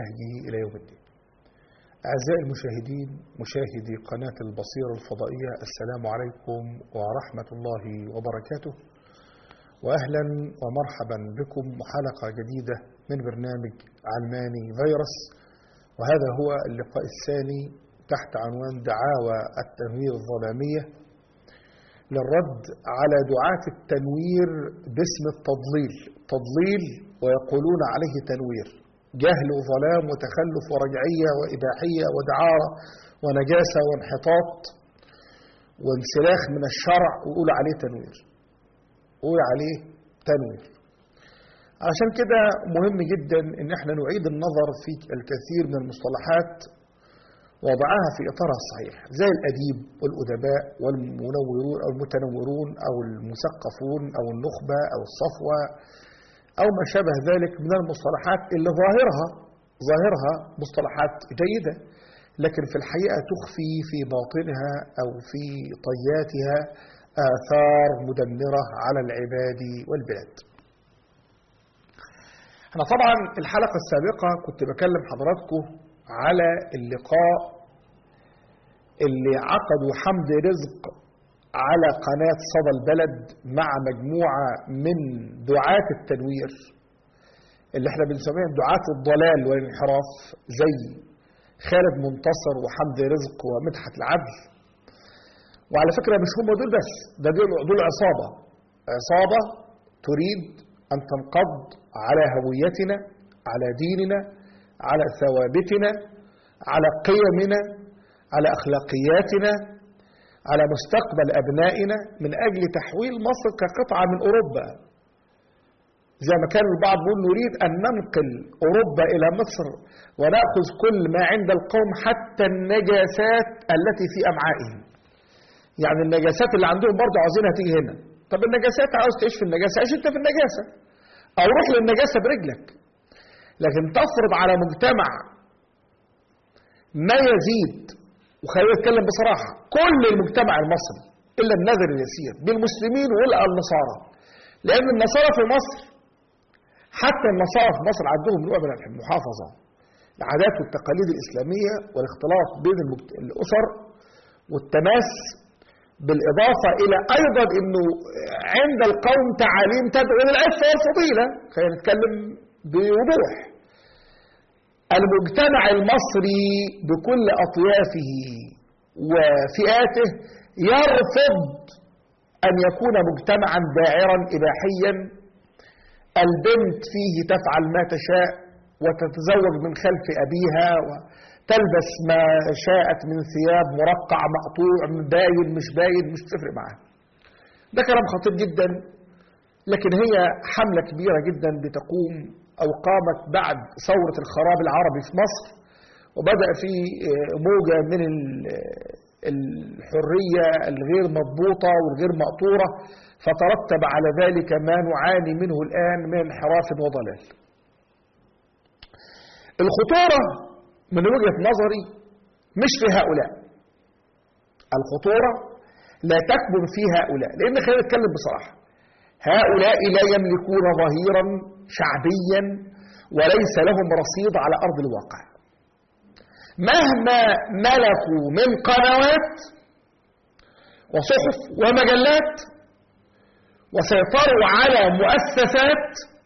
نهجه إلى يوم الدين أعزائي المشاهدين مشاهدي قناة البصيرة الفضائية السلام عليكم ورحمة الله وبركاته وأهلا ومرحبا بكم حلقة جديدة من برنامج علماني فيروس وهذا هو اللقاء الثاني تحت عنوان دعاوى التنوير الظلامية للرد على دعاة التنوير باسم التضليل تضليل ويقولون عليه تنوير جهل وظلام وتخلف ورجعية وإباحية ودعارة ونجاسة وانحطاط وانسلاخ من الشرع ويقول عليه تنوير يقول عليه تنوير عشان كده مهم جدا ان احنا نعيد النظر في الكثير من المصطلحات وضعها في اطارها الصحيح زي الاديب والادباء والمنورون او المتنورون او المثقفون او النخبه او الصفوه او ما شابه ذلك من المصطلحات اللي ظاهرها ظاهرها مصطلحات جيده لكن في الحقيقه تخفي في باطنها او في طياتها آثار مدمرة على العباد والبلاد أنا طبعا الحلقة السابقة كنت بكلم حضراتكم على اللقاء اللي عقدوا حمد رزق على قناة صدى البلد مع مجموعة من دعاة التنوير اللي احنا بنسميهم دعاة الضلال والانحراف زي خالد منتصر وحمد رزق ومدحت العدل وعلى فكرة مش هم دول بس ده دول, دول عصابة عصابة تريد أن تنقض على هويتنا على ديننا على ثوابتنا على قيمنا على أخلاقياتنا على مستقبل أبنائنا من أجل تحويل مصر كقطعة من أوروبا زي ما كان البعض بيقول نريد أن ننقل أوروبا إلى مصر ونأخذ كل ما عند القوم حتى النجاسات التي في أمعائهم يعني النجاسات اللي عندهم برضه عاوزينها تيجي هنا طب النجاسات عاوز تعيش في النجاسه عيش انت في النجاسه او روح للنجاسه برجلك لكن تفرض على مجتمع ما يزيد وخلينا نتكلم بصراحه كل المجتمع المصري الا النذر اليسير بالمسلمين والنصارى لان النصارى في مصر حتى النصارى في مصر عندهم نوع من المحافظه العادات والتقاليد الاسلاميه والاختلاط بين الاسر والتماس بالإضافة إلى أيضا أنه عند القوم تعاليم تدعو للعفة والفضيلة خلينا نتكلم بوضوح المجتمع المصري بكل أطيافه وفئاته يرفض أن يكون مجتمعا داعرا إباحيا البنت فيه تفعل ما تشاء وتتزوج من خلف أبيها و تلبس ما شاءت من ثياب مرقع مقطوع باين مش باين مش تفرق معاها ده كلام خطير جدا لكن هي حملة كبيرة جدا بتقوم أو قامت بعد ثورة الخراب العربي في مصر وبدأ في موجة من الحرية الغير مضبوطة والغير مقطورة فترتب على ذلك ما نعاني منه الآن من انحراف وضلال الخطورة من وجهة نظري مش في هؤلاء الخطورة لا تكمن في هؤلاء لأن خلينا نتكلم بصراحة هؤلاء لا يملكون ظهيرا شعبيا وليس لهم رصيد على أرض الواقع مهما ملكوا من قنوات وصحف ومجلات وسيطروا على مؤسسات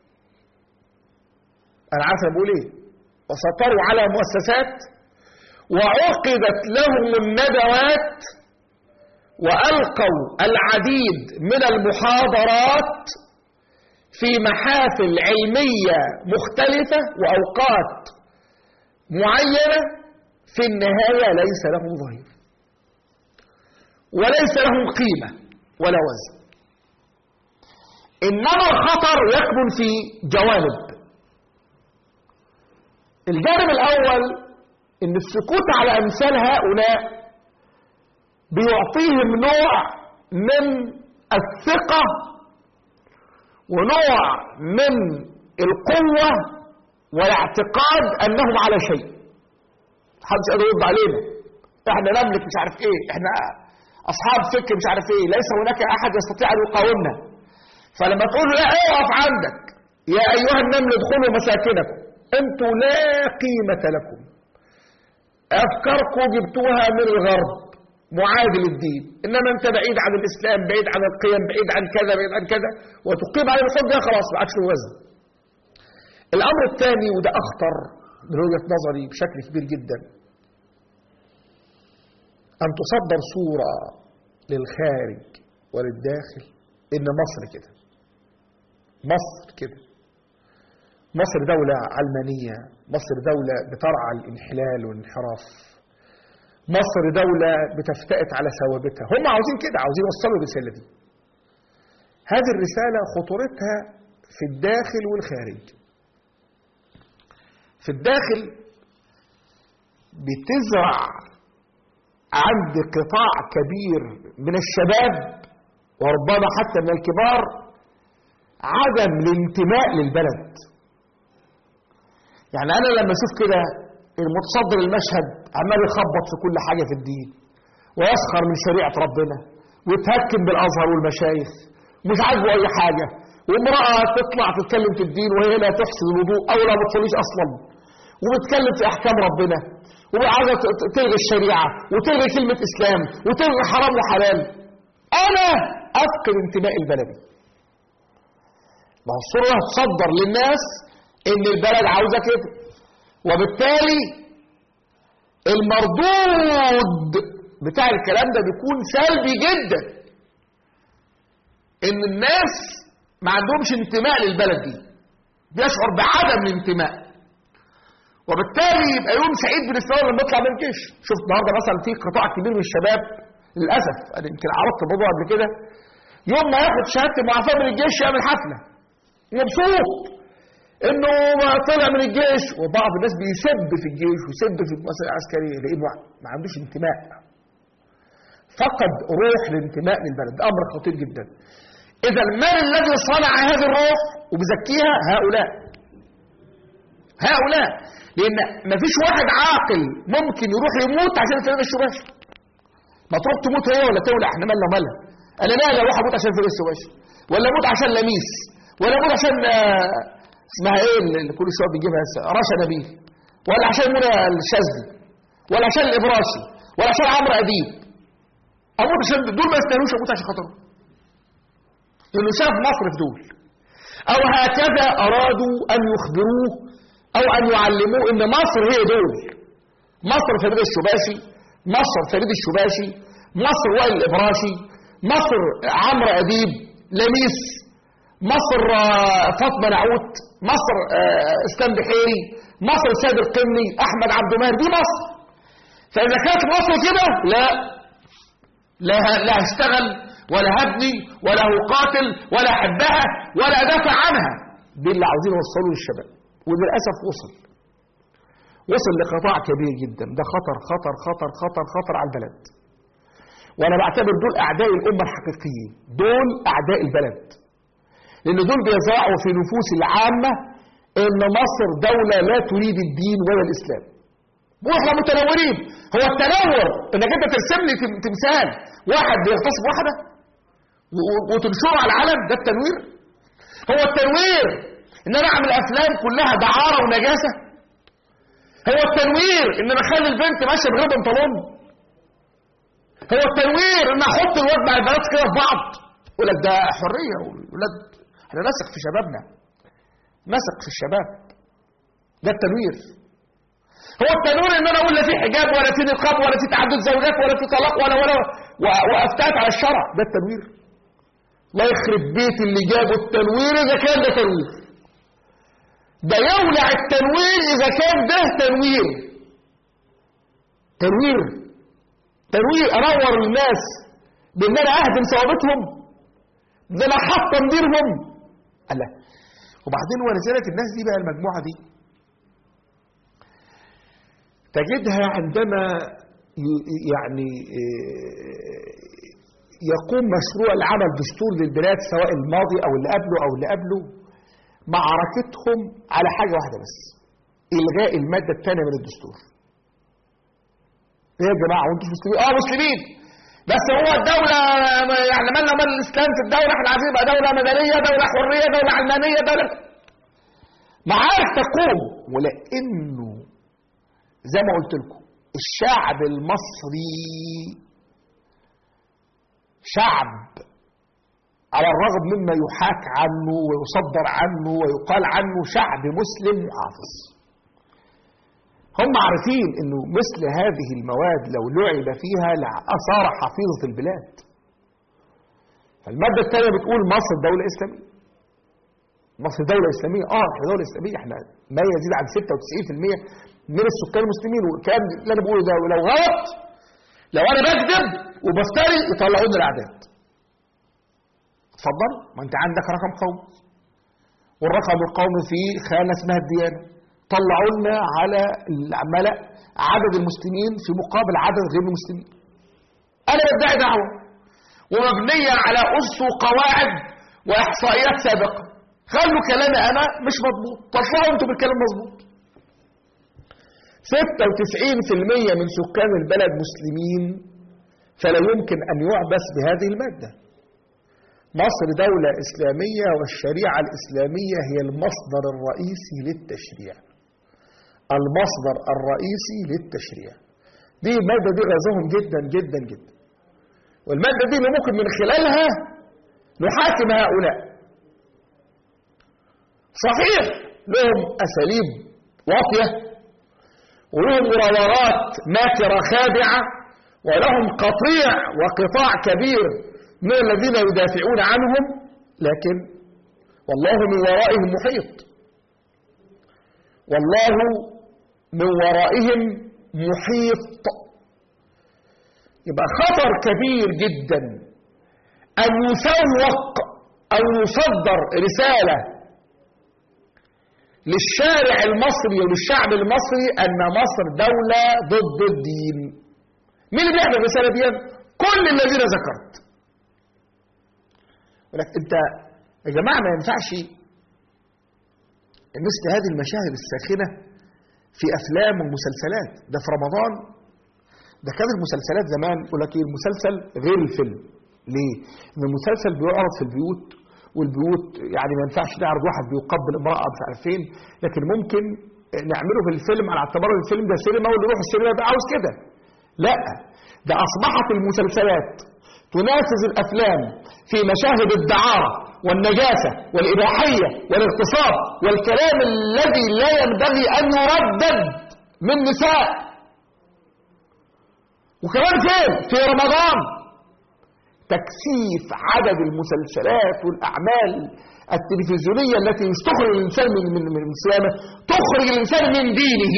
أنا عارف أنا بقول إيه وسيطروا على مؤسسات وعقدت لهم الندوات والقوا العديد من المحاضرات في محافل علميه مختلفه واوقات معينه في النهايه ليس لهم ظهير وليس لهم قيمه ولا وزن انما الخطر يكمن في جوانب الجانب الأول إن السكوت على أمثال هؤلاء بيعطيهم نوع من الثقة ونوع من القوة والاعتقاد أنهم على شيء محدش قادر يرد علينا احنا نملك مش عارف ايه احنا اصحاب فكر مش عارف ايه ليس هناك احد يستطيع ان يقاومنا فلما تقول له لا اقف عندك يا ايها النمل ادخلوا مساكنكم انتوا لا قيمة لكم افكاركم جبتوها من الغرب معادل الدين انما انت بعيد عن الاسلام بعيد عن القيم بعيد عن كذا بعيد عن كذا وتقيم على الحب ده خلاص ما عادش له وزن الامر الثاني وده اخطر من وجهة نظري بشكل كبير جدا ان تصدر صورة للخارج وللداخل ان مصر كده مصر كده مصر دولة علمانية مصر دولة بترعى الانحلال والانحراف مصر دولة بتفتئت على ثوابتها هم عاوزين كده عاوزين يوصلوا الرسالة دي هذه الرسالة خطورتها في الداخل والخارج في الداخل بتزرع عند قطاع كبير من الشباب وربما حتى من الكبار عدم الانتماء للبلد يعني انا لما اشوف كده المتصدر المشهد عمال يخبط في كل حاجه في الدين ويسخر من شريعه ربنا ويتهكم بالازهر والمشايخ مش عاجبه اي حاجه وامراه تطلع تتكلم في الدين وهي لا تحسن الوضوء او لا بتصليش اصلا وبتتكلم في احكام ربنا وعايزه تلغي الشريعه وتلغي كلمه اسلام وتلغي حرام وحلال انا افقد انتمائي البلدي ما هو الصوره تصدر للناس ان البلد عاوزه كده وبالتالي المردود بتاع الكلام ده بيكون سلبي جدا ان الناس ما عندهمش انتماء للبلد دي بيشعر بعدم الانتماء وبالتالي يبقى يوم سعيد بالنسبه له لما يطلع من الجيش شفت النهارده مثلا في قطاع كبير من الشباب للاسف انا يمكن عرضت الموضوع قبل كده يوم ما ياخد شهاده المعافاه من الجيش يعمل حفله مبسوط انه طلع من الجيش وبعض الناس بيسب في الجيش ويسب في المؤسسه العسكريه لانه ما عندوش انتماء فقد روح الانتماء للبلد ده امر خطير جدا اذا من الذي صنع هذه الروح وبزكيها هؤلاء هؤلاء لان ما فيش واحد عاقل ممكن يروح يموت عشان فريق الشباشي ما تروح تموت هي ولا تولع احنا مالنا ومالها انا مالي اروح اموت عشان فريق الشباشي ولا اموت عشان لميس ولا اموت عشان اسمها ايه اللي كل شويه بيجيبها رشا نبيل ولا عشان منى الشاذلي ولا عشان الابراشي ولا عشان عمرو اديب اموت عشان دول ما يستاهلوش اموت عشان خاطرهم لانه شاف مصر في دول او هكذا ارادوا ان يخبروه او ان يعلموه ان مصر هي دول مصر فريد الشباشي مصر فريد الشباشي مصر وائل الابراشي مصر عمرو اديب لميس مصر فاطمه نعوت مصر اسلام بحيري مصر سيد القمني احمد عبد الماهر دي مصر فاذا كانت مصر كده لا لا لا هشتغل ولا هبني ولا هقاتل ولا احبها ولا ادافع عنها دي اللي عاوزين يوصلوا للشباب وللاسف وصل وصل لقطاع كبير جدا ده خطر خطر خطر خطر خطر على البلد وانا بعتبر دول اعداء الامه الحقيقيين دول اعداء البلد لان دول بيزرعوا في نفوس العامه ان مصر دوله لا تريد الدين ولا الاسلام واحنا متنورين هو التنور انك انت ترسم لي تمثال واحد بيغتصب واحده وتنشره على العلم ده التنوير هو التنوير ان انا اعمل افلام كلها دعاره ونجاسه هو التنوير ان انا اخلي البنت ماشيه بغير بنطلون هو التنوير ان احط الواد مع البنات كده في بعض يقول لك ده حريه والولاد احنا نثق في شبابنا نثق في الشباب ده التنوير هو التنوير ان انا اقول لا في حجاب ولا في نقاب ولا في تعدد زوجات ولا في طلاق ولا ولا وافتات على الشرع ده التنوير الله يخرب بيت اللي جابوا التنوير اذا كان ده تنوير ده يولع التنوير اذا كان ده تنوير تنوير تنوير انور الناس بان انا اهدم ثوابتهم ده انا حطم ديرهم الله وبعدين ولذلك الناس دي بقى المجموعه دي تجدها عندما يعني يقوم مشروع العمل دستور للبلاد سواء الماضي او اللي قبله او اللي قبله معركتهم على حاجه واحده بس الغاء الماده الثانيه من الدستور ايه يا جماعه وانتم مسلمين اه مسلمين بس هو الدولة يعني مالنا مال الإسلام في الدولة احنا عايزين يبقى دولة مدنية دولة حرية دولة علمانية دولة معارك تقوم ولانه زي ما قلت لكم الشعب المصري شعب على الرغم مما يحاك عنه ويصدر عنه ويقال عنه شعب مسلم محافظ هم عارفين انه مثل هذه المواد لو لعب فيها لأثار حفيظة البلاد فالمادة الثانية بتقول مصر دولة إسلامية مصر دولة إسلامية اه احنا دولة إسلامية احنا ما يزيد عن 96% من السكان المسلمين والكلام اللي انا بقوله ده ولو غلط لو انا بكذب وبفتري يطلعوني الاعداد اتفضل ما انت عندك رقم قومي والرقم القومي فيه خانه اسمها الديانه طلعوا لنا على الملا عدد المسلمين في مقابل عدد غير المسلمين انا بدعي دعوه ومبنيه على اس وقواعد واحصائيات سابقه خلوا كلامي انا مش مضبوط طلعوا انتوا بالكلام مظبوط 96% من سكان البلد مسلمين فلا يمكن أن يعبث بهذه المادة مصر دولة إسلامية والشريعة الإسلامية هي المصدر الرئيسي للتشريع المصدر الرئيسي للتشريع دي المادة دي غزهم جدا جدا جدا والمادة دي اللي ممكن من خلالها نحاكم هؤلاء صحيح لهم أساليب واطية ولهم مراورات ماكرة خادعة ولهم قطيع وقطاع كبير من الذين يدافعون عنهم لكن والله من ورائهم محيط والله من ورائهم محيط يبقى خطر كبير جدا أن يسوق أو يصدر رسالة للشارع المصري وللشعب المصري أن مصر دولة ضد الدين مين اللي بيعمل الرسالة دي؟ كل الذين ذكرت ولكن انت يا جماعة ما ينفعش مثل هذه المشاهد الساخنة في أفلام ومسلسلات ده في رمضان ده كانت المسلسلات زمان يقول لك ايه المسلسل غير الفيلم ليه؟ ان المسلسل بيعرض في البيوت والبيوت يعني ما ينفعش نعرض واحد بيقبل امرأة مش عارف فين لكن ممكن نعمله في الفيلم على اعتبار الفيلم ده سينما واللي يروح السينما يبقى عاوز كده لا ده أصبحت المسلسلات تنافس الأفلام في مشاهد الدعارة والنجاسة والإباحية والاغتصاب والكلام الذي لا ينبغي أن يردد من نساء وكمان فين؟ في رمضان تكثيف عدد المسلسلات والأعمال التلفزيونية التي تخرج الإنسان من من من صيامه تخرج الإنسان من دينه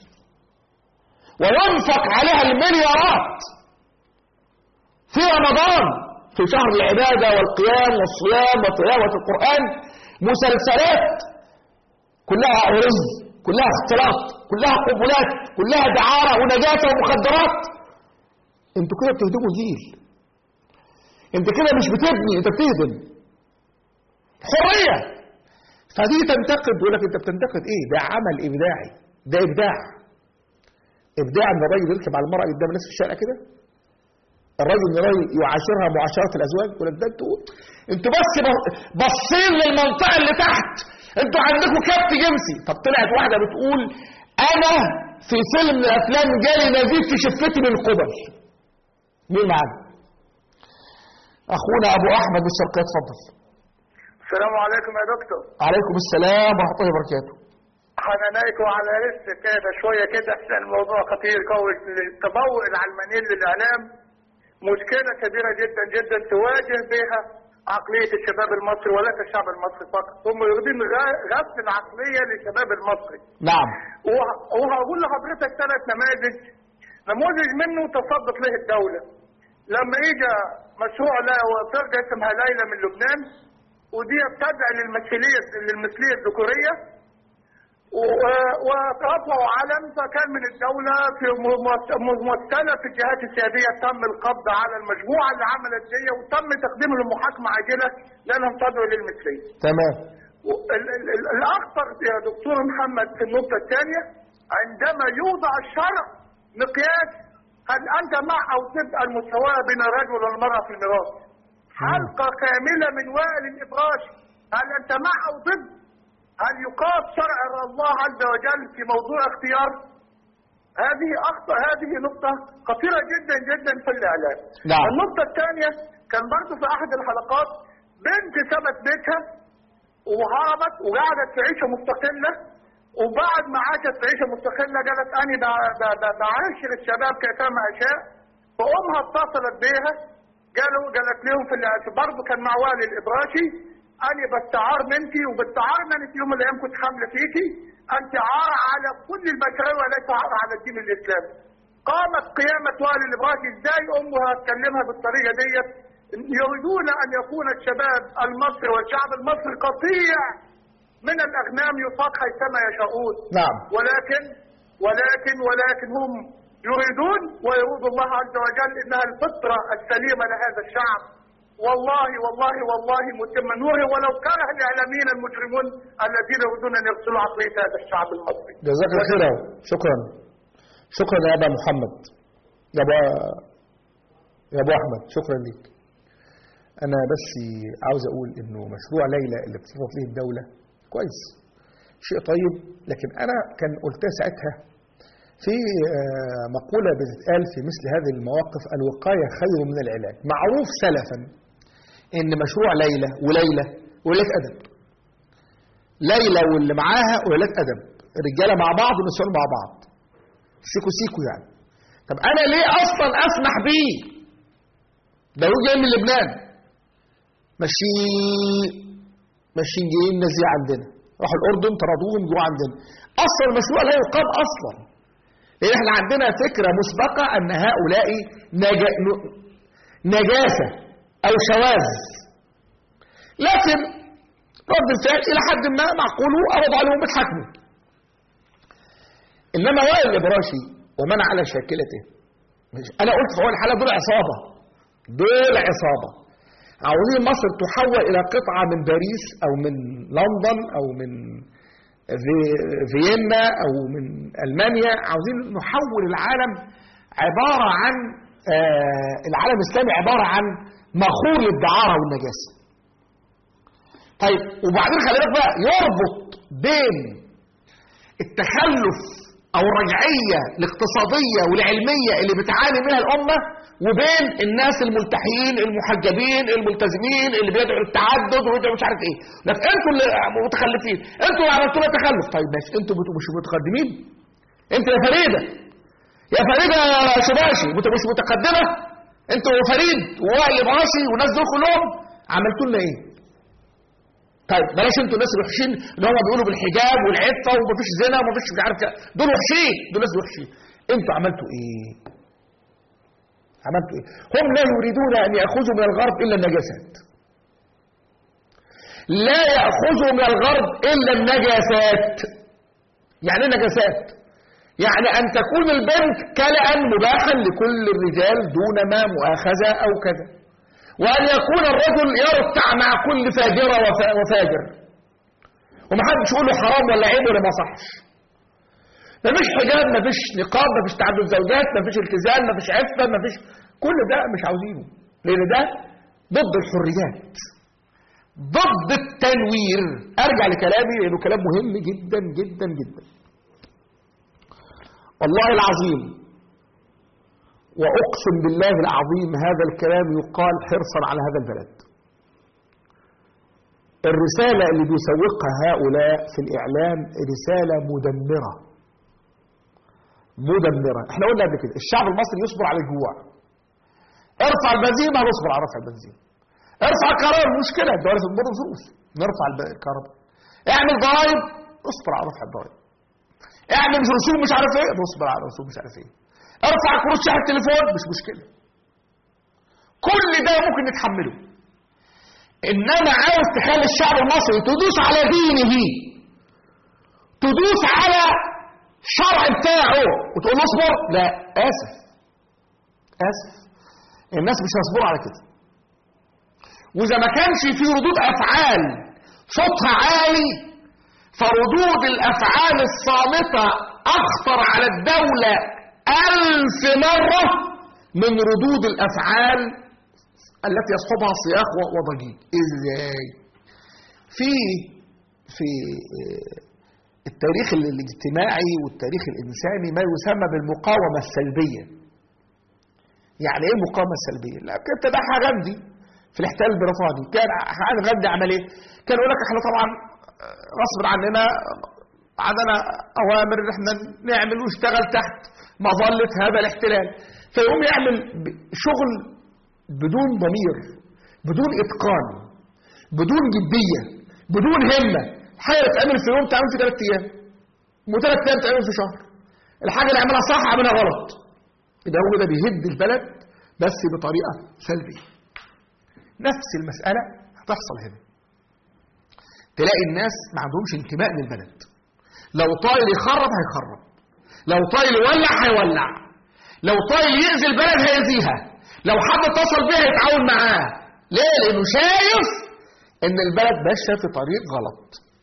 وينفق عليها المليارات في رمضان في شهر العبادة والقيام والصيام وتلاوة القرآن مسلسلات كلها رز كلها اختلاط كلها قبلات كلها دعارة ونجاسة ومخدرات انتوا كده بتهدموا جيل انت كده مش بتبني انت بتهدم حرية فدي تنتقد يقول لك انت بتنتقد ايه ده عمل ابداعي ده ابداع ابداع ان الراجل يركب على المرأة قدام الناس في الشارع كده الراجل ان الراجل يعاشرها معاشرة الازواج يقول لك ده انتوا انتوا بس باصين للمنطقة اللي تحت انتوا عندكم كبت جنسي طب طلعت واحدة بتقول انا في فيلم من الافلام جالي نزيف في شفتي من قبل مين معانا اخونا ابو احمد بالشرقية اتفضل السلام عليكم يا دكتور عليكم السلام ورحمة الله وبركاته حنانيكم على لسه كده شويه كده عشان الموضوع خطير قوي التبوء العلمانيين للاعلام مشكله كبيره جدا جدا تواجه بها عقليه الشباب المصري وليس الشعب المصري فقط هم يريدون غسل العقليه للشباب المصري نعم وه- وهقول لحضرتك ثلاث نماذج نموذج منه تصدت له الدوله لما اجى مشروع لا فرقه اسمها ليلى من لبنان ودي بتدعي للمثليه للمثليه الذكوريه و- وترفعوا علم فكان من الدولة في ممث- ممثلة في الجهات السيادية تم القبض على المجموعة اللي عملت دي وتم تقديمهم لمحاكمة عاجلة لأنهم تدعوا للمثلية. تمام و- ال- ال- ال- الأخطر يا دكتور محمد في النقطة الثانية عندما يوضع الشرع مقياس هل أنت مع أو ضد المساواة بين الرجل والمرأة في الميراث؟ حلقة كاملة من وائل الإبراشي هل أنت مع أو ضد؟ هل يقاس شرع الله عز وجل في موضوع اختيار هذه أخطأ هذه نقطة خطيرة جدا جدا في الإعلام نعم. النقطة الثانية كان برضه في أحد الحلقات بنت سابت بيتها وهربت وقعدت في عيشة مستقلة وبعد ما عاشت في عيشة مستقلة قالت أنا ب- ب- ب- بعاشر الشباب كيفما أشاء فأمها اتصلت بيها قالوا قالت لهم في ال- برضه كان مع والي الإبراشي أنا بستعار منتي وبستعار من في يوم من الأيام كنت حاملة فيكي أنت عار على كل البشرية وليس عار على الدين الإسلامي قامت قيامة والي الإبراشي إزاي أمها تكلمها بالطريقة ديت يريدون أن يكون الشباب المصري والشعب المصري قطيع من الأغنام يطاق حيثما يشاءون نعم ولكن ولكن ولكن هم يريدون ويريد الله عز وجل انها الفطره السليمه لهذا الشعب والله والله والله متم نوره ولو كره الاعلاميين المجرمون الذين يريدون ان يغسلوا عقليه هذا الشعب المصري. جزاك الله خير أهو. شكرا شكرا يا ابا محمد يا ابا يا ابو احمد شكرا ليك انا بس عاوز اقول انه مشروع ليلى اللي بتفرض فيه الدوله كويس شيء طيب لكن انا كان قلتها ساعتها في آه، مقولة بتتقال في مثل هذه المواقف الوقاية خير من العلاج معروف سلفا ان مشروع ليلى وليلى وليلة ادب ليلى واللي معاها ولاد ادب الرجاله مع بعض والنسوان مع بعض سيكو سيكو يعني طب انا ليه اصلا اسمح بيه ده هو جاي من لبنان ماشي ماشيين جايين نازلين عندنا راحوا الاردن طردوهم جوه عندنا اصلا المشروع لا يقام اصلا لان احنا عندنا فكره مسبقه ان هؤلاء نجا... ن- نجاسه او شواذ لكن رد الفعل الى حد ما معقول وقبض عليهم بتحاكموا انما وائل الابراشي ومن على شاكلته مش- انا قلت في اول حلقه دول عصابه دول عصابه عاوزين مصر تحول الى قطعه من باريس او من لندن او من في- فيينا او من المانيا عاوزين نحول العالم عباره عن آه العالم الاسلامي عباره عن مخول للدعاره والنجاسه طيب وبعدين خلي بالك بقى يربط بين التخلف او الرجعيه الاقتصاديه والعلميه اللي بتعاني منها الامه وبين الناس الملتحيين المحجبين الملتزمين اللي بيدعوا التعدد ويدعوا مش عارف ايه لكن انتوا اللي متخلفين انتوا اللي عملتوا لنا تخلف طيب ماشي انتوا بت- مش متقدمين انت يا فريده يا فريده يا شباشي انتوا مش متقدمه انتوا فريد ووائل براشي والناس دول كلهم عملتوا لنا ايه طيب بلاش انتوا الناس الوحشين اللي هم بيقولوا بالحجاب والعفه ومفيش زنا ومفيش مش عارف كده. دول وحشين دول ناس وحشين انتوا عملتوا ايه؟ عملتوا ايه؟ هم لا يريدون ان ياخذوا من الغرب الا النجاسات. لا ياخذوا من الغرب الا النجاسات. يعني ايه نجاسات؟ يعني ان تكون البنت كلأ مباحا لكل الرجال دون ما مؤاخذه او كذا. وأن يكون الرجل يرتع مع كل فاجرة وفا- وفاجر ومحدش يقول له حرام ولا عيب ولا ما صحش مفيش حجاب مفيش نقاب مفيش تعدد زوجات مفيش التزام مفيش عفة مفيش كل ده مش عاوزينه لأن ده ضد الحريات ضد التنوير أرجع لكلامي لأنه كلام مهم جدا جدا جدا والله العظيم وأقسم بالله العظيم هذا الكلام يقال حرصا على هذا البلد الرسالة اللي بيسوقها هؤلاء في الإعلام رسالة مدمرة مدمرة احنا قلنا قبل كده الشعب المصري يصبر على الجوع ارفع البنزين ما هنصبر على رفع البنزين ارفع الكهرباء مشكلة الدولة تمر فلوس نرفع الب- الكهرباء اعمل ضرائب اصبر على رفع الضرائب اعمل رسوم مش عارف ايه نصبر على رسوم مش عارف ايه ارفع كروت شحن التليفون مش مشكله كل ده ممكن نتحمله انما عاوز تخلي الشعب المصري تدوس على دينه تدوس على الشرع بتاعه وتقول له اصبر لا اسف اسف الناس مش هيصبروا على كده واذا ما كانش في ردود افعال صوتها عالي فردود الافعال الصامته اخطر على الدوله الف مره من ردود الافعال التي يصحبها صياح و- وضجيج ازاي في في التاريخ الاجتماعي والتاريخ الإنساني ما يسمى بالمقاومة السلبية يعني ايه المقاومة السلبية؟ لا كان ابتدعها غاندي في الاحتلال البريطاني كان غاندي عمل ايه؟ كان يقول لك احنا طبعا غصب عننا عندنا اوامر ان احنا نعمل ونشتغل تحت مظله هذا الاحتلال فيقوم يعمل شغل بدون ضمير بدون اتقان بدون جديه بدون همه حاجه تتعمل في يوم تعمل في ثلاث ايام وثلاث ايام تعمل في شهر الحاجه اللي عملها صح عملها غلط يبقى هو ده بيهد البلد بس بطريقه سلبيه نفس المساله هتحصل هنا تلاقي الناس ما عندهمش انتماء للبلد لو طايل يخرب هيخرب لو طايل يولع هيولع لو طايل يأذي البلد هيأذيها لو حد اتصل بيها هيتعاون معاه ليه لانه شايف ان البلد ماشيه في طريق غلط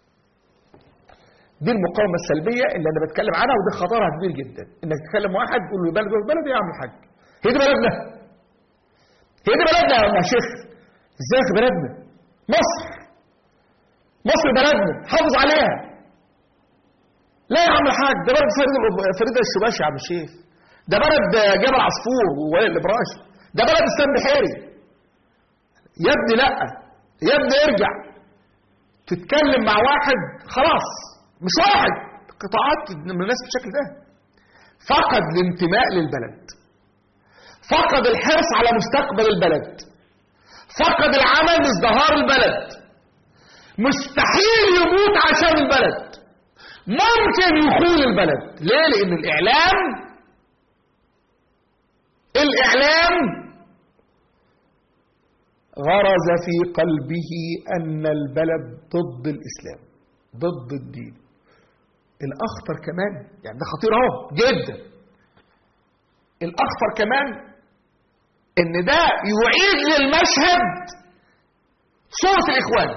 دي المقاومه السلبيه اللي انا بتكلم عنها ودي خطرها كبير جدا انك تكلم واحد تقول له بلد بلد يا عم الحاج هي دي بلدنا هي دي بلدنا يا شيخ ازاي في بلدنا مصر مصر بلدنا حافظ عليها لا يا عم الحاج ده بلد فريد فريد الشباشي يا عم الشيخ ده بلد جبل عصفور ووائل الابراشي ده بلد اسلام بحيري يا ابني لا يا ابني ارجع تتكلم مع واحد خلاص مش واحد قطاعات من الناس بالشكل ده فقد الانتماء للبلد فقد الحرص على مستقبل البلد فقد العمل لازدهار البلد مستحيل يموت عشان البلد ممكن يخون البلد ليه لان الاعلام الاعلام غرز في قلبه ان البلد ضد الاسلام ضد الدين الاخطر كمان يعني ده خطير اهو جدا الاخطر كمان ان ده يعيد للمشهد صورة الاخوان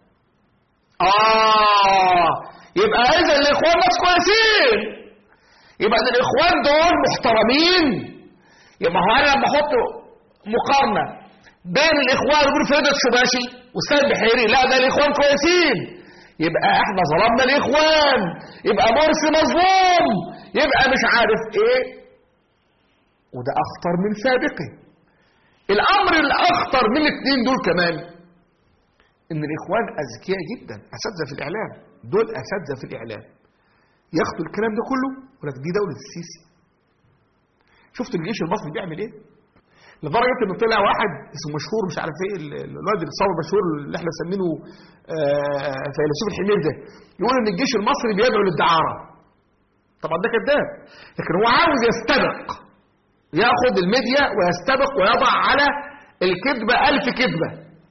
اه يبقى اذا الاخوان ناس كويسين يبقى الاخوان دول محترمين يبقى هو انا لما احط مقارنه بين الاخوان وبين فريد الشباشي والسيد بحيري لا ده الاخوان كويسين يبقى احنا ظلمنا الاخوان يبقى مرسي مظلوم يبقى مش عارف ايه وده اخطر من سابقه الامر الاخطر من الاثنين دول كمان ان الاخوان اذكياء جدا اساتذه في الاعلام دول اساتذه في الاعلام ياخدوا الكلام ده كله يقول لك دي دوله السيسي شفت الجيش المصري بيعمل ايه لدرجه ان طلع واحد اسمه مشهور مش عارف ايه الواد اللي صور مشهور اللي احنا مسمينه فيلسوف الحمير ده يقول ان الجيش المصري بيدعو للدعاره طبعا ده كذاب لكن هو عاوز يستبق ياخد الميديا ويستبق ويضع على الكذبه ألف كذبه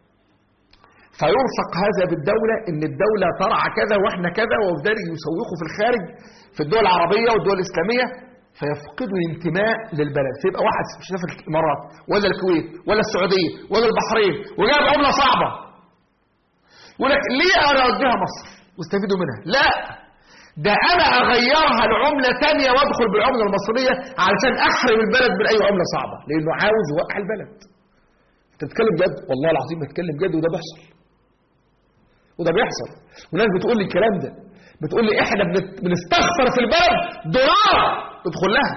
فيلصق هذا بالدولة ان الدولة ترعى كذا واحنا كذا وبالتالي يسوقوا في الخارج في الدول العربية والدول الاسلامية فيفقدوا الانتماء للبلد فيبقى واحد مش في الامارات ولا الكويت ولا السعودية ولا البحرين وجاب عملة صعبة يقول لك ليه انا اوديها مصر واستفيدوا منها لا ده انا اغيرها لعملة ثانية وادخل بالعملة المصرية علشان احرم البلد من اي عملة صعبة لانه عاوز يوقع البلد انت بتتكلم جد والله العظيم بتكلم جد وده بيحصل وده بيحصل وناس بتقول لي الكلام ده بتقول لي احنا بنستخسر في البلد دولار ادخل لها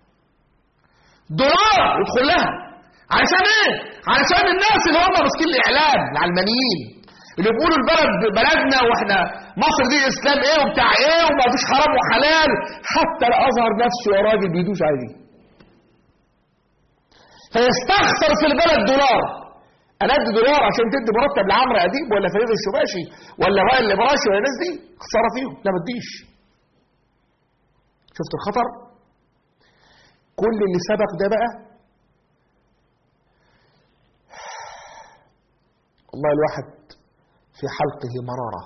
دولار ادخل لها علشان ايه علشان الناس اللي هم ماسكين الاعلام العلمانيين اللي بيقولوا البلد بلدنا واحنا مصر دي اسلام ايه وبتاع ايه وما فيش حرام وحلال حتى الازهر نفسه يا راجل بيدوس عليه فيستخسر في البلد دولار انا ادي دولار عشان تدي مرتب لعمرو اديب ولا فريد الشباشي ولا وائل الابراشي ولا الناس دي خساره فيهم لا ما تديش شفت الخطر كل اللي سبق ده بقى والله الواحد في حلقه مرارة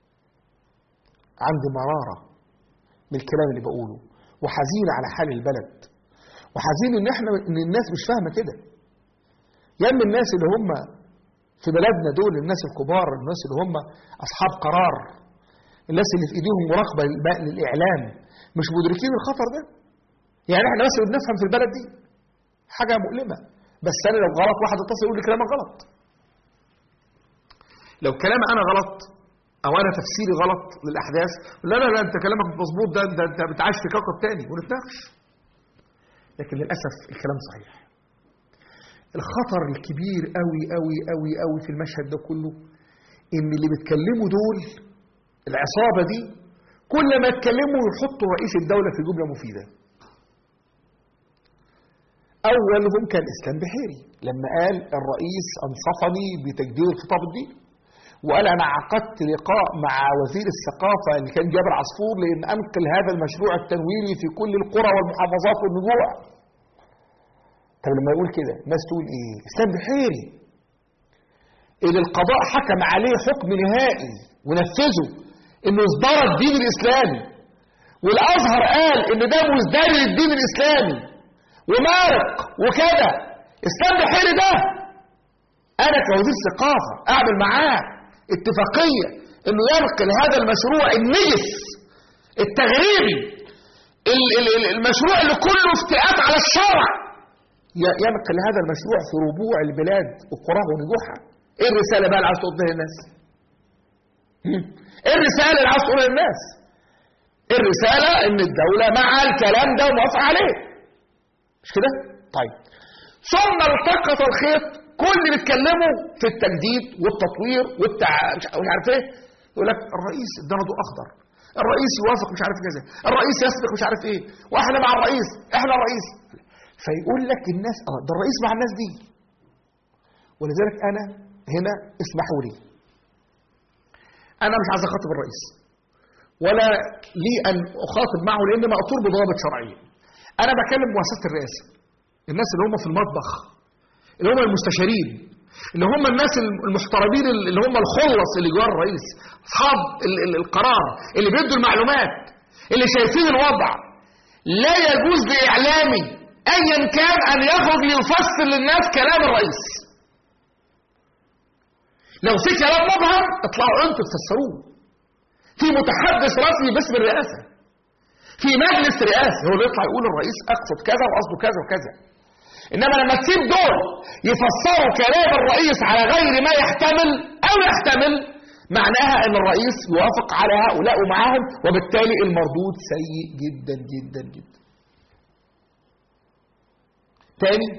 عندي مرارة من الكلام اللي بقوله وحزين على حال البلد وحزين ان احنا ان الناس مش فاهمه كده يم الناس اللي هم في بلدنا دول الناس الكبار الناس اللي هم اصحاب قرار الناس اللي في ايديهم مراقبه للاعلام مش مدركين الخطر ده يعني احنا بس بنفهم في البلد دي حاجه مؤلمه بس انا لو غلط واحد اتصل يقول لي كلامك غلط لو كلامي انا غلط او انا تفسيري غلط للاحداث لا لا لا انت كلامك مظبوط ده انت انت بتعيش في كوكب تاني ونتناقش لكن للاسف الكلام صحيح الخطر الكبير قوي قوي قوي قوي في المشهد ده كله ان اللي بيتكلموا دول العصابه دي كل ما يتكلموا يحطوا رئيس الدوله في جمله مفيده اولهم كان اسلام بحيري لما قال الرئيس انصفني بتجديد الخطاب الديني وقال انا عقدت لقاء مع وزير الثقافه اللي كان جابر عصفور لان انقل هذا المشروع التنويري في كل القرى والمحافظات والنجوع طب لما يقول كده الناس تقول ايه اسلام بحيري اللي القضاء حكم عليه حكم نهائي ونفذه انه ازدرى الدين الاسلامي والازهر قال ان ده مزدري للدين الاسلامي ومارق وكده اسلام بحيري ده انا كوزير ثقافه اعمل معاه اتفاقيه انه ينقل هذا المشروع النجس التغريبي ال- ال- ال- المشروع اللي كله افتئات على الشرع ي- ينقل هذا المشروع في ربوع البلاد وقراها ونجوحها ايه الرساله بقى اللي عاوز تقولها للناس هم؟ ايه الرساله اللي عاوز تقولها للناس الرساله ان الدوله مع الكلام ده وموافقه عليه مش كده طيب ثم التقط الخيط كل اللي بيتكلموا في التجديد والتطوير والتع... مش مش عارف ايه يقول لك الرئيس ادانا ضوء اخضر الرئيس يوافق مش عارف كذا الرئيس يسبق مش عارف ايه واحنا مع الرئيس احنا الرئيس فيقول لك الناس اه ده الرئيس مع الناس دي ولذلك انا هنا اسمحوا لي انا مش عايز اخاطب الرئيس ولا لي ان اخاطب معه لان مأطور بضوابط شرعيه انا بكلم مؤسسه الرئاسه الناس اللي هم في المطبخ اللي هم المستشارين اللي هم الناس المحترمين اللي هم الخلص اللي جوار الرئيس اصحاب ال- ال- القرار اللي بيدوا المعلومات اللي شايفين الوضع لا يجوز لاعلامي ايا كان ان يخرج ليفسر للناس كلام الرئيس لو في كلام مبهم اطلعوا انتوا تفسروه في متحدث رسمي باسم الرئاسه في مجلس رئاسي هو اللي يطلع يقول الرئيس اقصد كذا وقصده كذا وكذا انما لما تسيب دول يفسروا كلام الرئيس على غير ما يحتمل او يحتمل معناها ان الرئيس يوافق على هؤلاء ومعاهم وبالتالي المردود سيء جدا جدا جدا تاني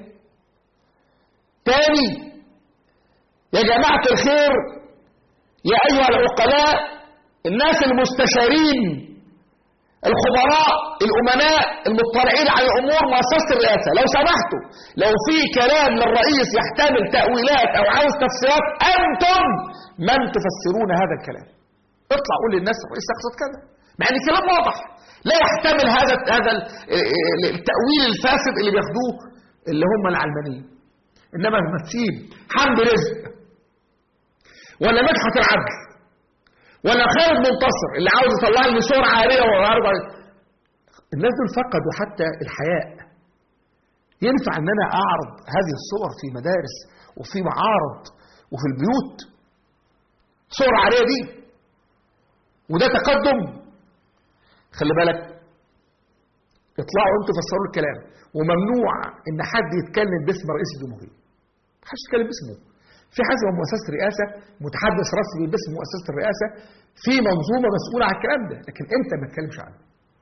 تاني يا جماعة الخير يا أيها العقلاء الناس المستشارين الخبراء الأمناء المطلعين على أمور مؤسسة الرئاسة لو سمحتوا لو في كلام للرئيس يحتمل تأويلات أو عاوز تفسيرات أنتم من تفسرون هذا الكلام اطلع قول للناس الرئيس يقصد كذا مع ان الكلام واضح لا يحتمل هذا هذا التأويل الفاسد اللي بياخدوه اللي هم العلمانيين انما لما تسيب حمد رزق ولا مدحت العدل ولا خالد منتصر اللي عاوز يطلع لي صور عاريه وعارض الناس دول فقدوا حتى الحياء ينفع ان انا اعرض هذه الصور في مدارس وفي معارض وفي البيوت صور عاريه دي وده تقدم خلي بالك اطلعوا انتوا فسروا الكلام وممنوع ان حد يتكلم باسم رئيس الجمهوريه محدش يتكلم باسمه في حسب مؤسسه رئاسه متحدث رسمي باسم مؤسسه الرئاسه في منظومه مسؤوله عن الكلام ده لكن انت ما تتكلمش عنه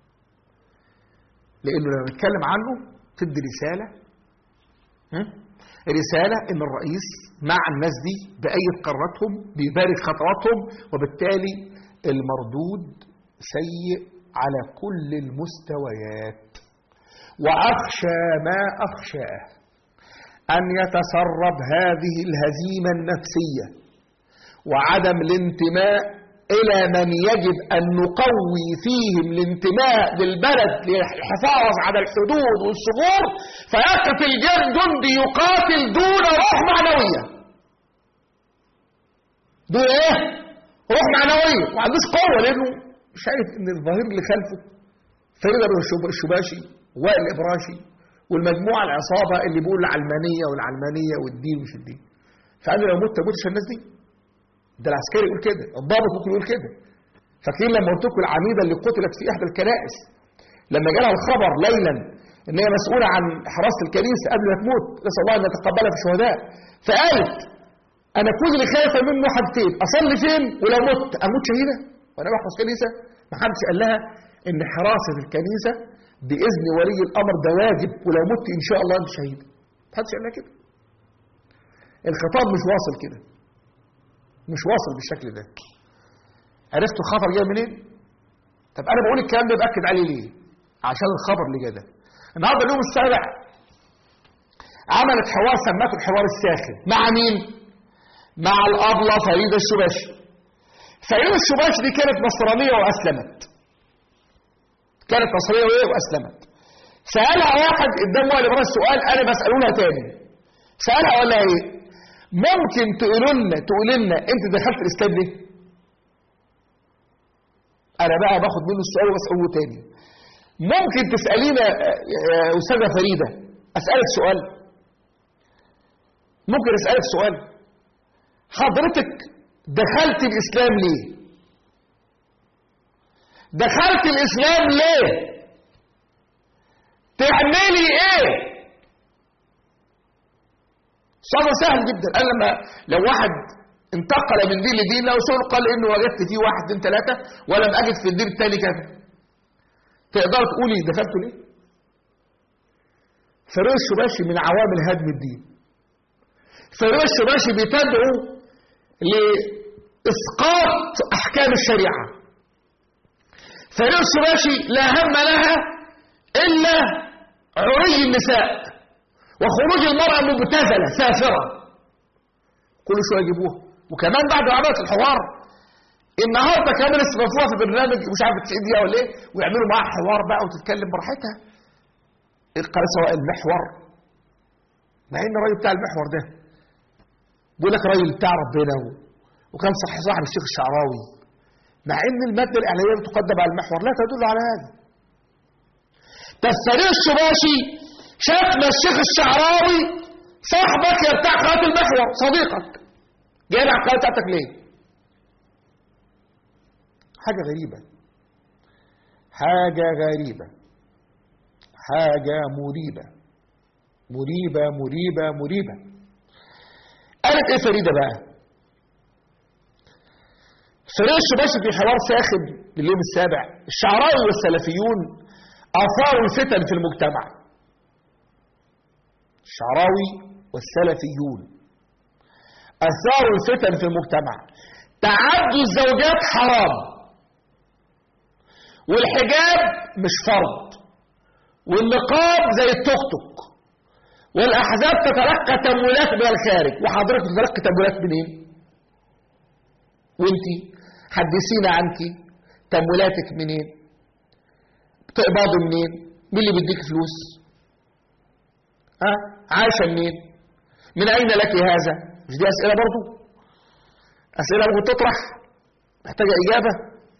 لانه لما نتكلم عنه تدي رساله ها؟ رساله ان الرئيس مع الناس دي بايد قراراتهم بيبارك خطواتهم وبالتالي المردود سيء على كل المستويات واخشى ما اخشاه ان يتسرب هذه الهزيمه النفسيه وعدم الانتماء الى من يجب ان نقوي فيهم الانتماء للبلد للحفاظ على الحدود والثغور فيقف الجندي يقاتل دون روح معنويه دون ايه روح معنويه ما عندوش قوه لانه شايف ان الظهير اللي خلفه فريد الشباشي وائل الابراشي والمجموعه العصابه اللي بيقول العلمانيه والعلمانيه والدين مش الدين فقال له لو مت تموتش الناس دي ده العسكري يقول كده الضابط ممكن يقول كده فاكرين لما قلت لكم العميده اللي قتلت في احدى الكنائس لما جالها الخبر ليلا ان هي مسؤوله عن حراسه الكنيسه قبل ما تموت نسال الله ان يتقبلها في الشهداء فقالت انا كل اللي خايفه منه حاجتين اصلي فين ولو مت اموت شهيده وانا بحفظ كنيسه ما حدش قال لها ان حراسه الكنيسه باذن ولي الامر ده واجب ولو مت ان شاء الله انت شهيد ما حدش قال لها كده الخطاب مش واصل كده مش واصل بالشكل ده عرفتوا الخطر جاي منين طب انا بقول الكلام ده باكد عليه ليه عشان الخبر اللي جاي ده النهارده اليوم السابع عملت حوار سمته الحوار الساخن مع مين مع الابله فريده الشباشي فريده الشباشي دي كانت نصرانيه واسلمت كانت نصرانيه وايه واسلمت سالها واحد قدام وائل ابراهيم السؤال انا بساله لها تاني سالها ولا ايه ممكن تقولوا لنا تقول لنا انت دخلت الاسلام ليه انا بقى باخد منه السؤال وبساله تاني ممكن تسالينا يا استاذه فريده اسالك سؤال ممكن اسالك سؤال حضرتك دخلت الاسلام ليه دخلت الاسلام ليه تعملي ايه صار سهل جدا قال لما لو واحد انتقل من دين لدين لو سؤال قال انه وجدت فيه واحد اثنين ثلاثه ولم اجد في الدين الثاني كذا تقدر تقولي دخلته ليه فريق الشباشي من عوامل هدم الدين فريق الشباشي بتدعو لإسقاط أحكام الشريعة فريق الشباشي لا هم لها إلا عري النساء وخروج المرأة مبتذلة سافرة كل شوية يجيبوها وكمان بعد ما عملت الحوار النهارده كمان استضافوها في برنامج مش عارف 90 دقيقه ولا ايه ويعملوا معاها حوار بقى وتتكلم براحتها القناه سواء المحور مع ان الراجل بتاع المحور ده بيقول لك راجل بتاع ربنا و... وكان صح صاحب الشيخ الشعراوي مع ان الماده الاعلاميه اللي تقدم على المحور لا تدل على هذا تفسير الشباشي شاف ما الشيخ الشعراوي صاحبك يا بتاع قناه المحور صديقك جاي على القناه بتاعتك ليه؟ حاجه غريبه حاجه غريبه حاجه مريبه مريبه مريبه مريبه قالت ايه فريده بقى فريد الشباشي في حوار ساخن لليوم السابع الشعراوي والسلفيون اثاروا الفتن في المجتمع الشعراوي والسلفيون اثاروا الفتن في المجتمع تعدد الزوجات حرام والحجاب مش فرض والنقاب زي التوك توك والاحزاب تتلقى تمويلات من الخارج وحضرتك تتلقى تمويلات منين وانتي حدثينا عنك تمويلاتك منين بتقبضي منين مين اللي بيديك فلوس ها أه؟ عايشه منين من اين لك هذا مش دي اسئله برضو اسئله ممكن تطرح محتاجه اجابه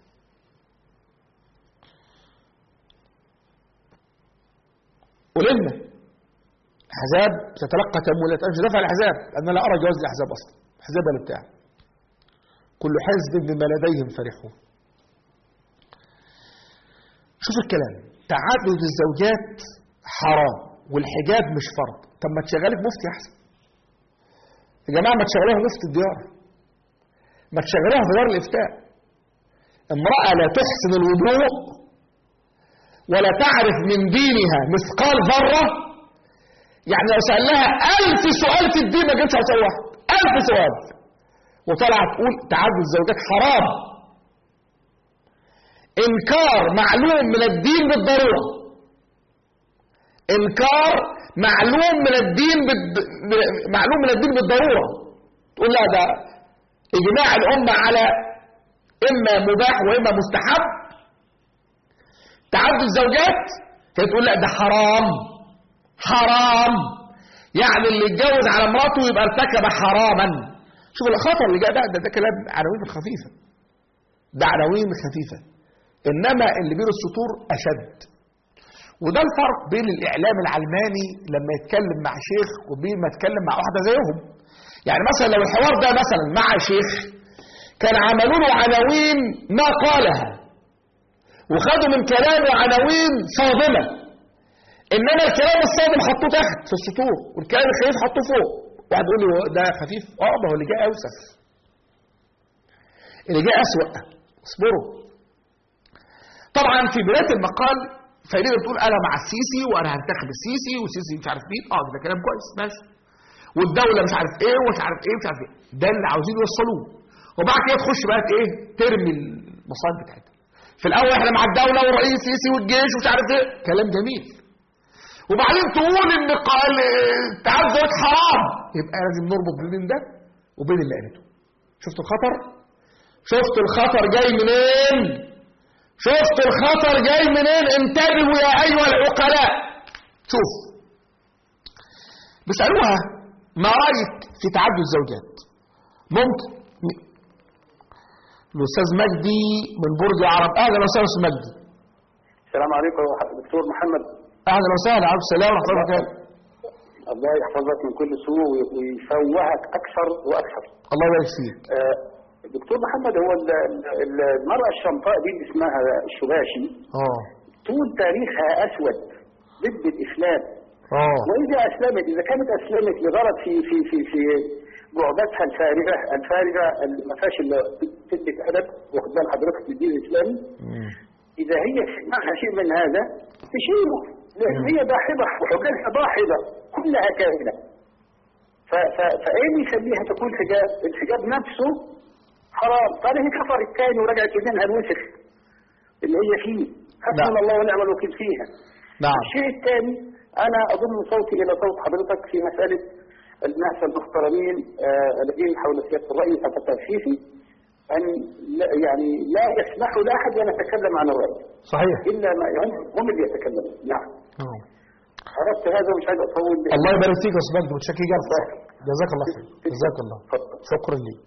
قلنا احزاب تتلقى تمويلات انا مش دافع الاحزاب انا لا ارى جواز الاحزاب اصلا احزاب ولا بتاع كل حزب بما لديهم فرحون شوف الكلام تعدد الزوجات حرام والحجاب مش فرض طب ما تشغلك مفتي احسن يا جماعه ما تشغلوها مفتي الديار ما تشغلوها في دار الافتاء امراه لا تحسن الوضوء ولا تعرف من دينها مثقال ذره يعني لو سال لها ألف سؤال في الدين ما جبتش على سؤال واحد ألف سؤال وطلع تقول تعدد الزوجات حرام انكار معلوم من الدين بالضروره انكار معلوم من الدين بالد... معلوم من الدين بالضروره تقول لا ده اجماع الامه على اما مباح واما مستحب تعدد الزوجات هي تقول لا ده حرام حرام يعني اللي يتجوز على مراته يبقى ارتكب حراما شوف الخطر اللي جاء ده ده, ده كلام عناوين خفيفة ده عناوين خفيفة إنما اللي بين السطور أشد وده الفرق بين الإعلام العلماني لما يتكلم مع شيخ وبين ما يتكلم مع واحدة زيهم يعني مثلا لو الحوار ده مثلا مع شيخ كان عملوا له عناوين ما قالها وخدوا من كلامه عناوين صادمة إنما الكلام الصادم حطوه تحت في السطور والكلام الخفيف حطوه فوق واحد يقول لي هو ده خفيف اه ما هو اللي جاي اوسخ اللي جاي اسوأ اصبروا طبعا في بدايه المقال فايدة بتقول انا مع السيسي وانا هنتخب السيسي والسيسي مش عارف مين اه ده كلام كويس ماشي والدوله مش عارف ايه ومش عارف ايه ومش عارف ايه ده اللي عاوزين يوصلوه وبعد كده تخش بقى ايه ترمي المصائب بتاعتها في الاول احنا مع الدوله والرئيس السيسي والجيش ومش عارف ايه كلام جميل وبعدين تقول ان قال التعذب حرام يبقى لازم نربط بين ده وبين اللي قالته شفت الخطر شفت الخطر جاي منين شفت الخطر جاي منين انتبهوا يا ايها العقلاء شوف بيسالوها ما رايك في تعدد الزوجات ممكن الاستاذ مجدي من برج عرب اهلا وسهلا استاذ مجدي السلام عليكم دكتور محمد اهلا وسهلا عليكم السلام ورحمه الله وبركاته الله يحفظك من كل سوء ويفوهك اكثر واكثر الله يبارك فيك آه، دكتور محمد هو ال- ال- المرأة الشمطاء دي اللي اسمها الشباشي اه طول تاريخها اسود ضد الاسلام اه واذا اسلمت اذا كانت اسلمت لغرض في في في في جعبتها الفارغه الفارغه اللي ما فيهاش الا تدك ادب واخد بال حضرتك في الدين الاسلامي مم. إذا هي معها شيء من هذا تشيله لأن هي ضاحضة وحجتها ضاحضة كلها كاملة ف- ف- فإيه اللي يخليها تكون حجاب؟ الحجاب نفسه حرام قال هي كفر الثاني ورجعت منها الوسخ اللي هي فيه حسبنا نعم. الله ونعم الوكيل فيها نعم الشيء الثاني أنا أضم صوتي إلى صوت حضرتك في مسألة الناس المحترمين آه، الذين حول سياسة الرأي التفسيسي أن لا يعني لا يسمحوا لأحد أن يتكلم عن الرأي صحيح إلا ما هم, هم اللي يتكلمون نعم آه. عرفت هذا ومش عايز أطول الله يبارك فيك يا استاذ مجدي متشكر جدا جزاك الله خير جزاك الله اتفضل. شكرا ليك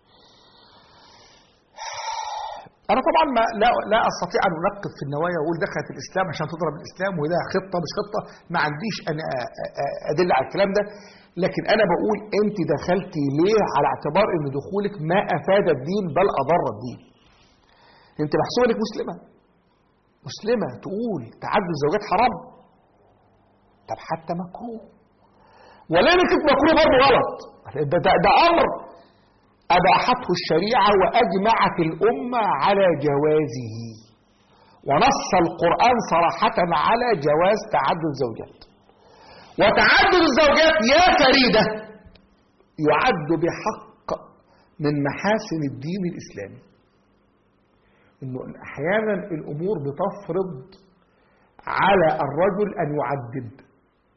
انا طبعا ما لا لا استطيع ان انقب في النوايا واقول دخلت الاسلام عشان تضرب الاسلام وده خطه مش خطه ما عنديش انا أ- أ- ادله على الكلام ده لكن انا بقول انت دخلتي ليه على اعتبار ان دخولك ما افاد الدين بل اضر الدين انت محسوبه لك مسلمه مسلمه تقول تعدد الزوجات حرام طب حتى مكروه ولا كنت مكروه برضه غلط ده, ده, ده امر اباحته الشريعه واجمعت الامه على جوازه ونص القران صراحه على جواز تعدد الزوجات وتعدد الزوجات يا فريده يعد بحق من محاسن الدين الاسلامي انه احيانا الامور بتفرض على الرجل ان يعدد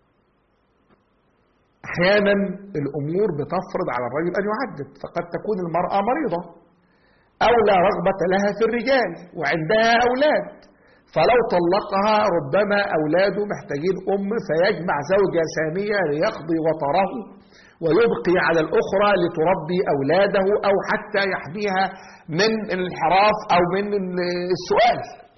احيانا الامور بتفرض على الرجل ان يعدد فقد تكون المراه مريضه او لا رغبه لها في الرجال وعندها اولاد فلو طلقها ربما اولاده محتاجين ام فيجمع زوجه ثانيه ليقضي وطره ويبقي على الاخرى لتربي اولاده او حتى يحميها من الانحراف او من السؤال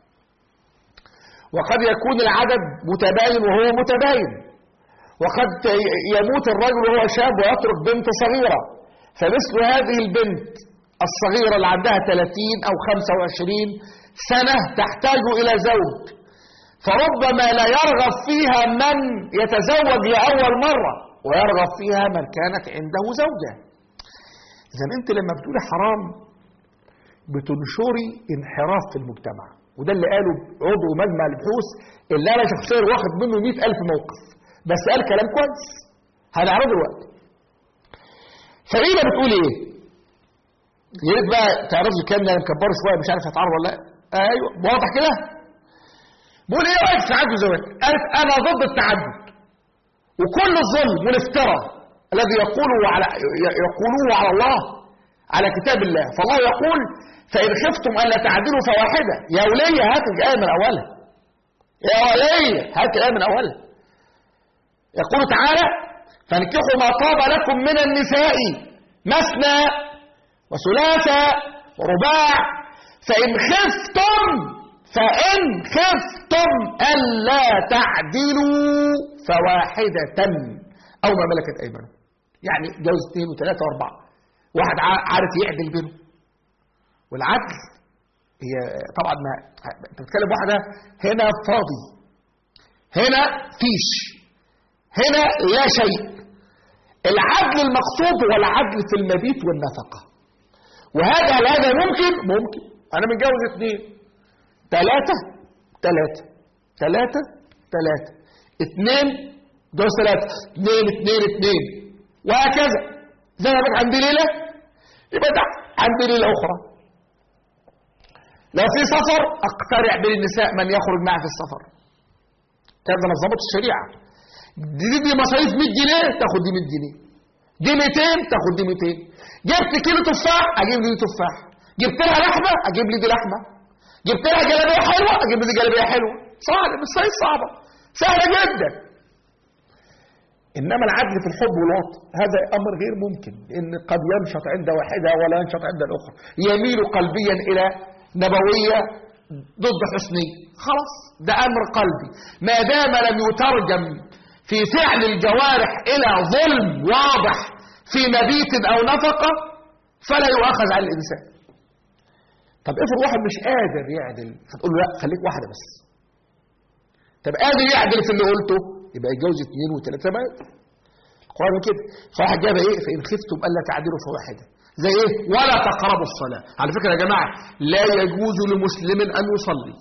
وقد يكون العدد متباين وهو متباين وقد يموت الرجل وهو شاب ويترك بنت صغيرة فمثل هذه البنت الصغيرة اللي عندها 30 أو 25 سنة تحتاج إلى زوج فربما لا يرغب فيها من يتزوج لأول مرة ويرغب فيها من كانت عنده زوجة إذا أنت لما بتقولي حرام بتنشري انحراف في المجتمع وده اللي قاله عضو مجمع البحوث اللي أنا شخصيا واخد منه مئة ألف موقف بس قال كلام كويس هنعرضه دلوقتي فريدة بتقول ايه يا ريت بقى تعرض لي الكلام ده أنا مكبره شويه مش عارف هتعرض ولا لا ايوه واضح كده بقول ايه رايك في تعدد الزواج قالت انا ضد التعدد وكل الظلم والافتراء الذي يقوله على يقولوه على الله على كتاب الله فالله يقول فان خفتم الا تعدلوا فواحده يا وليه هات الايه من اولها يا وليه هات الايه من اولها يقول تعالى فانكحوا ما طاب لكم من النساء مثنى وثلاثة ورباع فإن خفتم فإن خفتم ألا تعدلوا فواحدة أو ما ملكت أيمانكم يعني جوز اثنين وثلاثة وأربعة واحد عارف يعدل بينهم والعدل هي طبعا ما انت بتتكلم واحدة هنا فاضي هنا فيش هنا لا شيء العدل المقصود هو العدل في المبيت والنفقة وهذا هل هذا ممكن ممكن انا متجوز اثنين ثلاثة ثلاثة ثلاثة ثلاثة اثنين جوز ثلاثة اثنين اثنين اثنين وهكذا زي ما بقى عندي ليلة يبقى ده عندي ليلة أخرى لو في سفر اقترع بين النساء من يخرج معي في السفر كان ده نظمت الشريعة دي, دي مصاريف 100 جنيه تاخد دي 100 جنيه دي 200 تاخد دي 200 جبت كيلو تفاح اجيب لي دي تفاح جبت لها لحمه اجيب لي دي لحمه جبت لها جلابيه حلوه اجيب لي دي جلابيه حلوه صعب مش صحيح صعبه سهله جدا انما العدل في الحب والوطن هذا امر غير ممكن ان قد ينشط عند واحده ولا ينشط عند الاخرى يميل قلبيا الى نبويه ضد حسنيه خلاص ده امر قلبي ما دام لم يترجم في فعل الجوارح الى ظلم واضح في مبيت او نفقه فلا يؤاخذ على الانسان طب افرض واحد مش قادر يعدل فتقول له لا خليك واحده بس طب قادر يعدل في اللي قلته يبقى يتجوز اثنين وثلاثه بقى القران كده فواحد جاب ايه فان خفتم الا تعدلوا فواحده زي ايه ولا تقربوا الصلاه على فكره يا جماعه لا يجوز لمسلم ان يصلي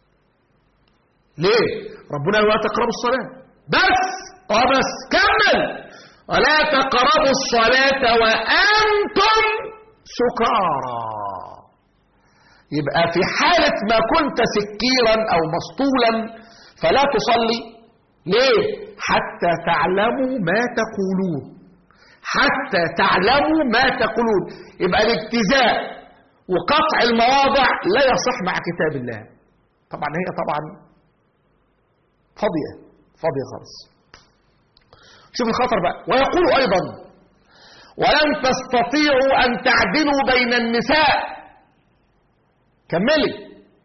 ليه ربنا لا تقربوا الصلاه بس اه بس كمل ولا تقربوا الصلاه وانتم سكارى يبقى في حالة ما كنت سكيرا أو مسطولا فلا تصلي ليه؟ حتى تعلموا ما تقولون حتى تعلموا ما تقولون يبقى الابتزاء وقطع المواضع لا يصح مع كتاب الله طبعا هي طبعا فاضية فاضية خالص شوف الخطر بقى ويقول أيضا ولن تستطيعوا أن تعدلوا بين النساء كملي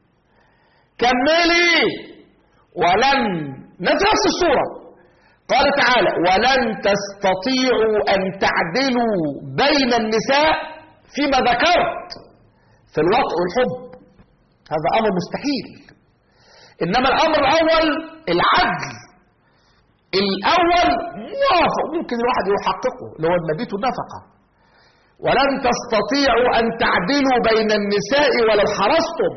كملي ولن نفس الصورة قال تعالى ولن تستطيعوا أن تعدلوا بين النساء فيما ذكرت في الوطء والحب هذا أمر مستحيل إنما الأمر الأول العدل الأول موافق ممكن الواحد يحققه اللي هو المبيت والنفقة ولن تستطيعوا أن تعدلوا بين النساء ولو حرصتم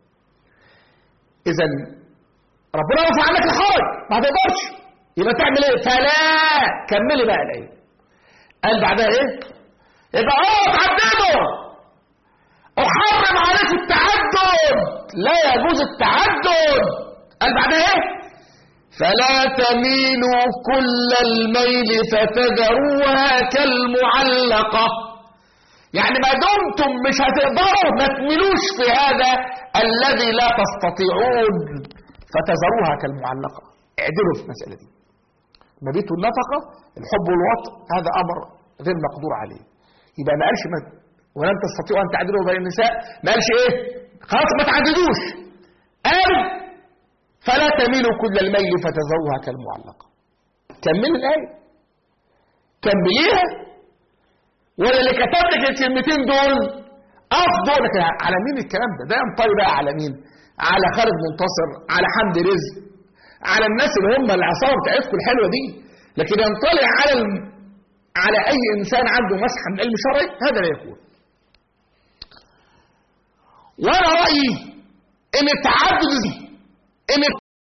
إذا ربنا رفع عنك الحرج ما تقدرش يبقى تعمل ايه فلا كملي بقى الايه قال بعدها ايه يبقى اه تعددوا احرم عليك التعدد لا يجوز التعدد قال بعدها ايه فلا تميلوا كل الميل فتذروها كالمعلقه يعني ما دمتم مش هتقدروا ما تميلوش في هذا الذي لا تستطيعون فتذروها كالمعلقة اعدلوا في المسألة دي مبيت النفقة الحب والوطء هذا أمر غير مقدور عليه يبقى ما قالش ما ولن تستطيعوا أن تعدلوا بين النساء ما قالش إيه خلاص ما تعددوش قال فلا تميلوا كل الميل فتذروها كالمعلقة كمل الآية كمليها ولا اللي كتب لك الكلمتين دول افضل لك على مين الكلام ده ده ينطوي بقى على مين على خالد منتصر على حمد رزق على الناس اللي هم العصابه بتاعتكم الحلوه دي لكن ينطلع على الم... على اي انسان عنده مسحه من علم شرعي هذا لا يكون وانا رايي ان التعدد ان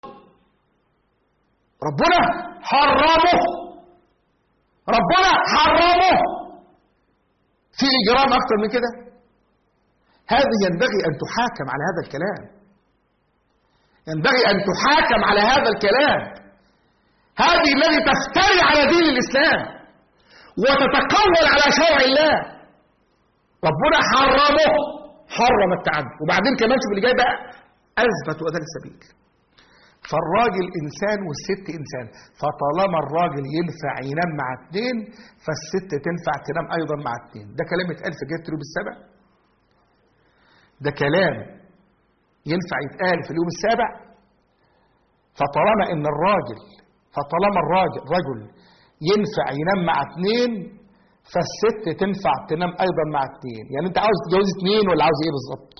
ربنا حرمه ربنا حرمه في إجرام أكتر من كده هذه ينبغي أن تحاكم على هذا الكلام ينبغي أن تحاكم على هذا الكلام هذه الذي تفتري على دين الإسلام وتتقول على شرع الله ربنا حرمه حرم التعدد وبعدين كمان شوف اللي جاي بقى أثبت أذان السبيل فالراجل إنسان والست إنسان فطالما الراجل ينفع ينام مع اتنين فالست تنفع تنام أيضا مع اتنين ده كلام يتقال في جهة اليوم السابع ده كلام ينفع يتقال في اليوم السابع فطالما إن الراجل فطالما الراجل رجل ينفع ينام مع اتنين فالست تنفع تنام أيضا مع اتنين يعني أنت عاوز تتجوز اتنين ولا عاوز إيه بالظبط؟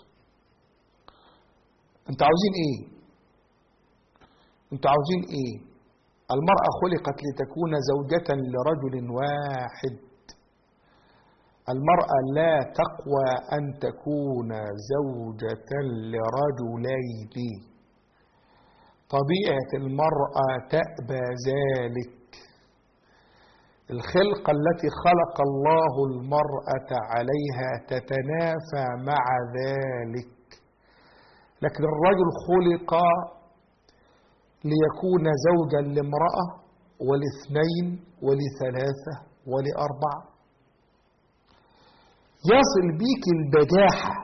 أنت عاوزين إيه؟ انتوا عاوزين ايه المرأة خلقت لتكون زوجة لرجل واحد المرأة لا تقوى أن تكون زوجة لرجلين طبيعة المرأة تأبى ذلك الخلقة التي خلق الله المرأة عليها تتنافى مع ذلك لكن الرجل خلق ليكون زوجا لامرأة ولاثنين ولثلاثة ولأربعة يصل بيك البجاحة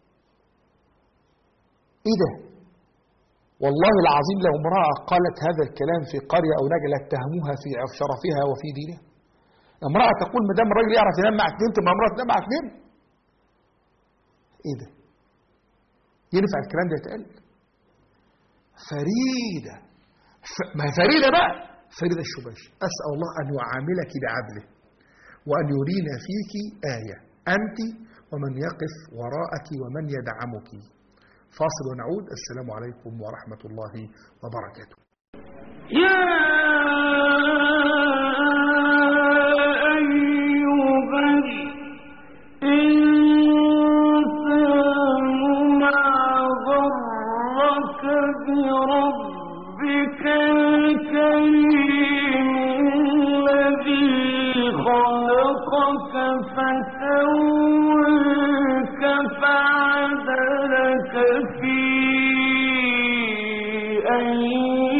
ايه ده والله العظيم لو امرأة قالت هذا الكلام في قرية أو نجلة اتهموها في شرفها وفي دينها امرأة تقول ما دام الراجل يعرف ينام مع اثنين تبقى امرأة تنام مع اثنين ايه ده ينفع الكلام ده يتقال فريدة ف... ما هي فريدة بقى فريدة الشباش أسأل الله أن يعاملك بعدله وأن يرينا فيك آية أنت ومن يقف وراءك ومن يدعمك فاصل ونعود السلام عليكم ورحمة الله وبركاته يا أيها الإنسان ما غرك بربك الكريم الذي خلقك فسواك فعدلك في أي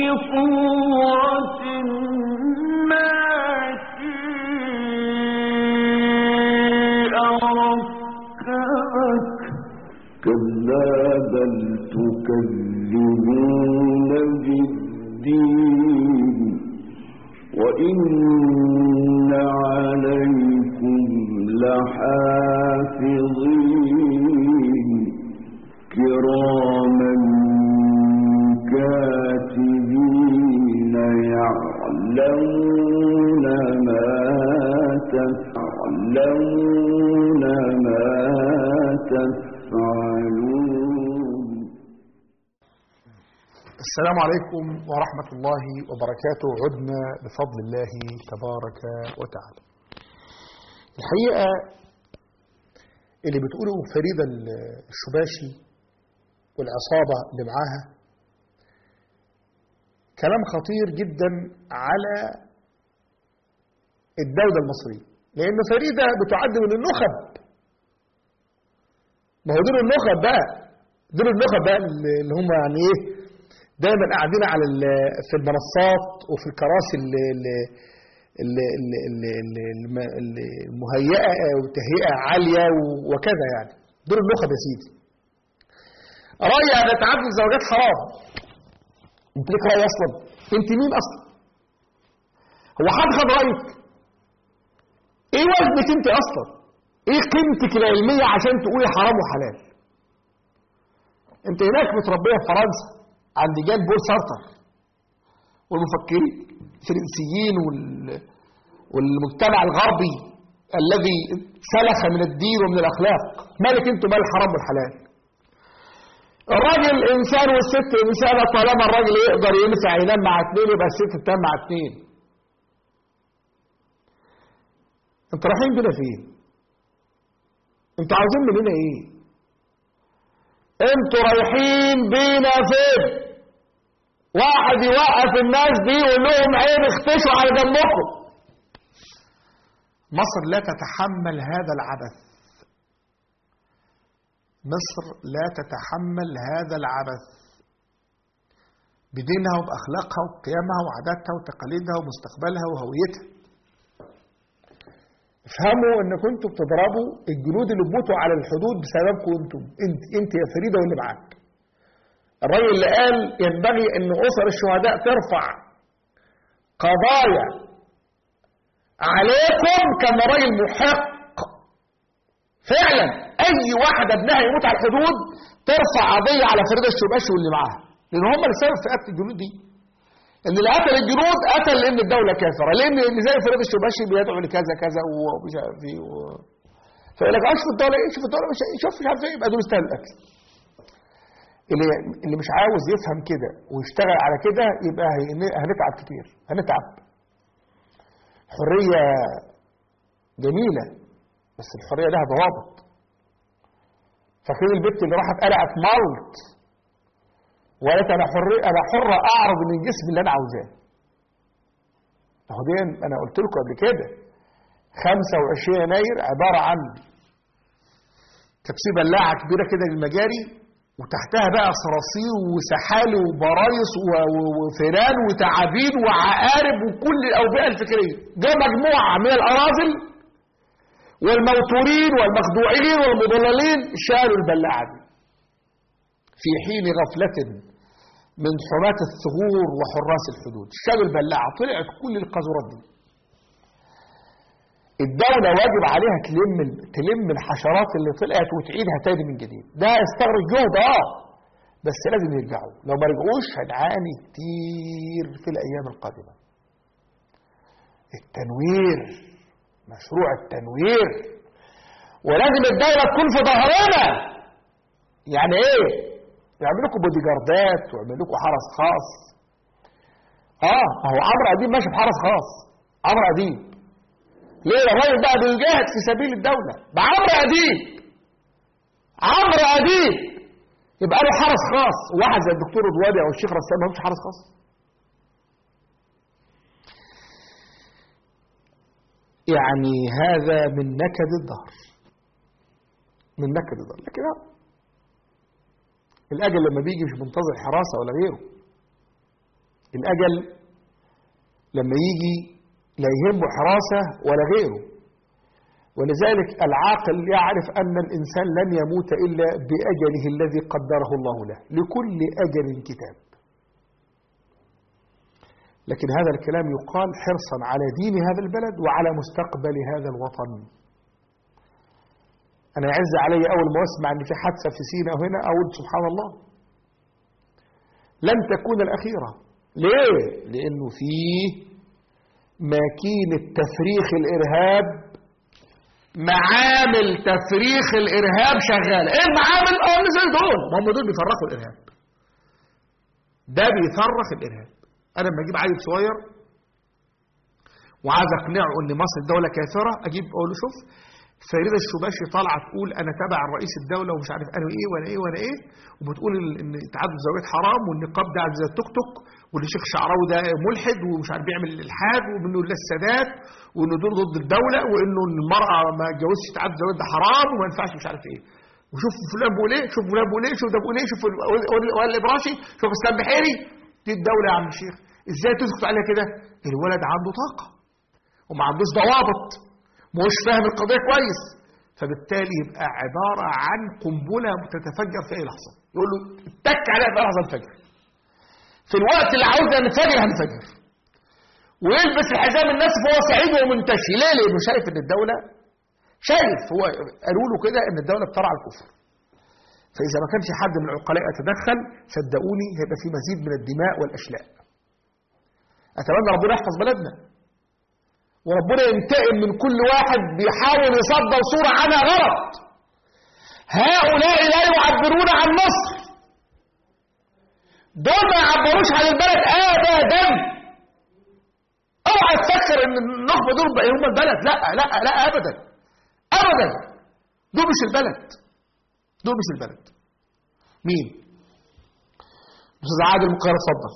صورة ما شاء ركبك كلا بل تكذبون بالدين وإن عليكم لحافظين كراما كاتبين يعلمون ما تفعلون ما تفعلون السلام عليكم ورحمة الله وبركاته عدنا بفضل الله تبارك وتعالى الحقيقة اللي بتقوله فريدة الشباشي والعصابة اللي معاها كلام خطير جدا على الدولة المصرية لأن فريدة بتعد من النخب ما هو دول النخب بقى دول النخب بقى اللي هم يعني ايه دايما قاعدين على ال- في المنصات وفي الكراسي اللي اللي اللي اللي اللي اللي الم- اللي المهيئه وتهيئه عاليه و- وكذا يعني دول النخب يا سيدي راي ان تعدد الزوجات حرام انت ليك راي اصلا انت مين اصلا هو حد خد رايك ايه وزنك انت اصلا ايه قيمتك العلميه عشان تقولي حرام وحلال انت هناك متربيه في فرنسا عند جان بول سارتر والمفكرين الفرنسيين وال... والمجتمع الغربي الذي سلخ من الدين ومن الاخلاق مالك انتوا مال الحرام والحلال الراجل انسان والست انسانه طالما الراجل يقدر ينفع ينام مع اثنين يبقى الست تنام مع اثنين انتوا رايحين بينا فين انتوا عاوزين مننا ايه انتوا رايحين بينا فين واحد يوقف الناس دي ويقول لهم عيب اختشوا على دمكم مصر لا تتحمل هذا العبث مصر لا تتحمل هذا العبث بدينها وبأخلاقها وقيمها وعاداتها وتقاليدها ومستقبلها وهويتها افهموا ان كنتوا بتضربوا الجنود اللي بموتوا على الحدود بسببكم انتم انت انت يا فريده واللي معاك الراجل اللي قال ينبغي ان اسر الشهداء ترفع قضايا عليكم كان راجل محق فعلا اي واحده ابنها يموت على الحدود ترفع قضيه على فريده الشباشي واللي معاها لان هم اللي سبب في قتل الجنود دي ان اللي قتل الجنود قتل لان الدوله كافره لان اللي زي فريد الشباشي بيدعو لكذا كذا ومش عارف ايه و... فيقول لك اشوف الدوله ايه شوف الدوله مش شوف مش عارف ايه يبقى دول يستاهلوا الاكل اللي اللي مش عاوز يفهم كده ويشتغل على كده يبقى هن- هنتعب كتير هنتعب حرية جميلة بس الحرية لها ضوابط فاكرين البنت اللي راحت قلعت مالت وقالت انا حرية انا حرة اعرض من جسمي اللي انا عاوزاه اهو دي انا قلت لكم قبل كده 25 يناير عبارة عن كانت في بلاعة كبيرة كده للمجاري وتحتها بقى صراصير وسحالي وبرايص و- و- وفيران وتعابين وعقارب وكل الأوبئة الفكرية جاء مجموعة من الأراذل والموتورين والمخدوعين والمضللين شالوا البلاعة دي في حين غفلة من حماة الثغور وحراس الحدود شالوا البلاعة طلعت كل القذورات دي الدولة واجب عليها تلم تلم الحشرات اللي طلعت وتعيدها تاني من جديد ده يستغرق جهد اه بس لازم يرجعوا لو ما رجعوش هنعاني كتير في الأيام القادمة التنوير مشروع التنوير ولازم الدولة تكون في ظهرنا يعني ايه يعمل لكم بودي جاردات ويعمل لكم حرس خاص اه هو عمرو اديب ماشي بحرس خاص عمرو اديب ليه الراجل بقى بيجاهد في سبيل الدولة ده عمرو أديب عمرو أديب يبقى له حرس خاص واحد زي الدكتور رضواني أو الشيخ رسام ما همش حرس خاص يعني هذا من نكد الدهر من نكد الدهر لكن لا. الأجل لما بيجي مش منتظر حراسة ولا غيره الأجل لما يجي لا يهمه حراسة ولا غيره ولذلك العاقل يعرف أن الإنسان لن يموت إلا بأجله الذي قدره الله له لكل أجل كتاب لكن هذا الكلام يقال حرصا على دين هذا البلد وعلى مستقبل هذا الوطن أنا يعز علي أول ما أسمع أن في حادثة في سينا هنا أقول سبحان الله لن تكون الأخيرة ليه؟ لأنه فيه ماكينة تفريخ الإرهاب معامل تفريخ الإرهاب شغالة إيه المعامل؟ اه زي دول ما هم دول بيفرخوا الإرهاب ده بيفرخ الإرهاب أنا لما أجيب عيل صغير وعايز أقنعه إن مصر دولة كافرة أجيب أقول له شوف فريدة الشباشي طالعة تقول أنا تبع رئيس الدولة ومش عارف أنا إيه وأنا إيه وأنا إيه وبتقول إن تعدد الزواج حرام والنقاب ده زي التوك توك وان الشيخ شعراوي ده ملحد ومش عارف بيعمل الالحاد وانه لا السادات وانه دول ضد الدوله وانه المراه ما تجوزش تعدد الزواج ده حرام وما ينفعش مش عارف ايه وشوف فلان بيقول ايه شوف فلان بيقول ايه شوف ده بيقول ايه شوف وائل الابراشي شوف اسلام بحيري دي الدوله يا عم الشيخ ازاي تسكت عليها كده الولد عنده طاقه وما عندوش ضوابط مش فاهم القضيه كويس فبالتالي يبقى عباره عن قنبله تتفجر في اي لحظه يقول له اتك عليها في لحظه الفجر في الوقت اللي عاوزنا ننفجر هنفجر ويلبس الحزام الناس فهو سعيد ومنتشي ليه لانه شايف ان الدوله شايف هو قالوا له كده ان الدوله بترعى الكفر فاذا ما كانش حد من العقلاء يتدخل صدقوني هيبقى في مزيد من الدماء والاشلاء اتمنى ربنا يحفظ بلدنا وربنا ينتقم من كل واحد بيحاول يصدر صوره عنها غلط هؤلاء لا يعبرون عن مصر دول ما يعبروش عن البلد ابدا اوعى تفكر ان النخبه دول بقى هم البلد لا لا لا ابدا ابدا دول مش البلد دول مش البلد مين استاذ عادل مقير اتفضل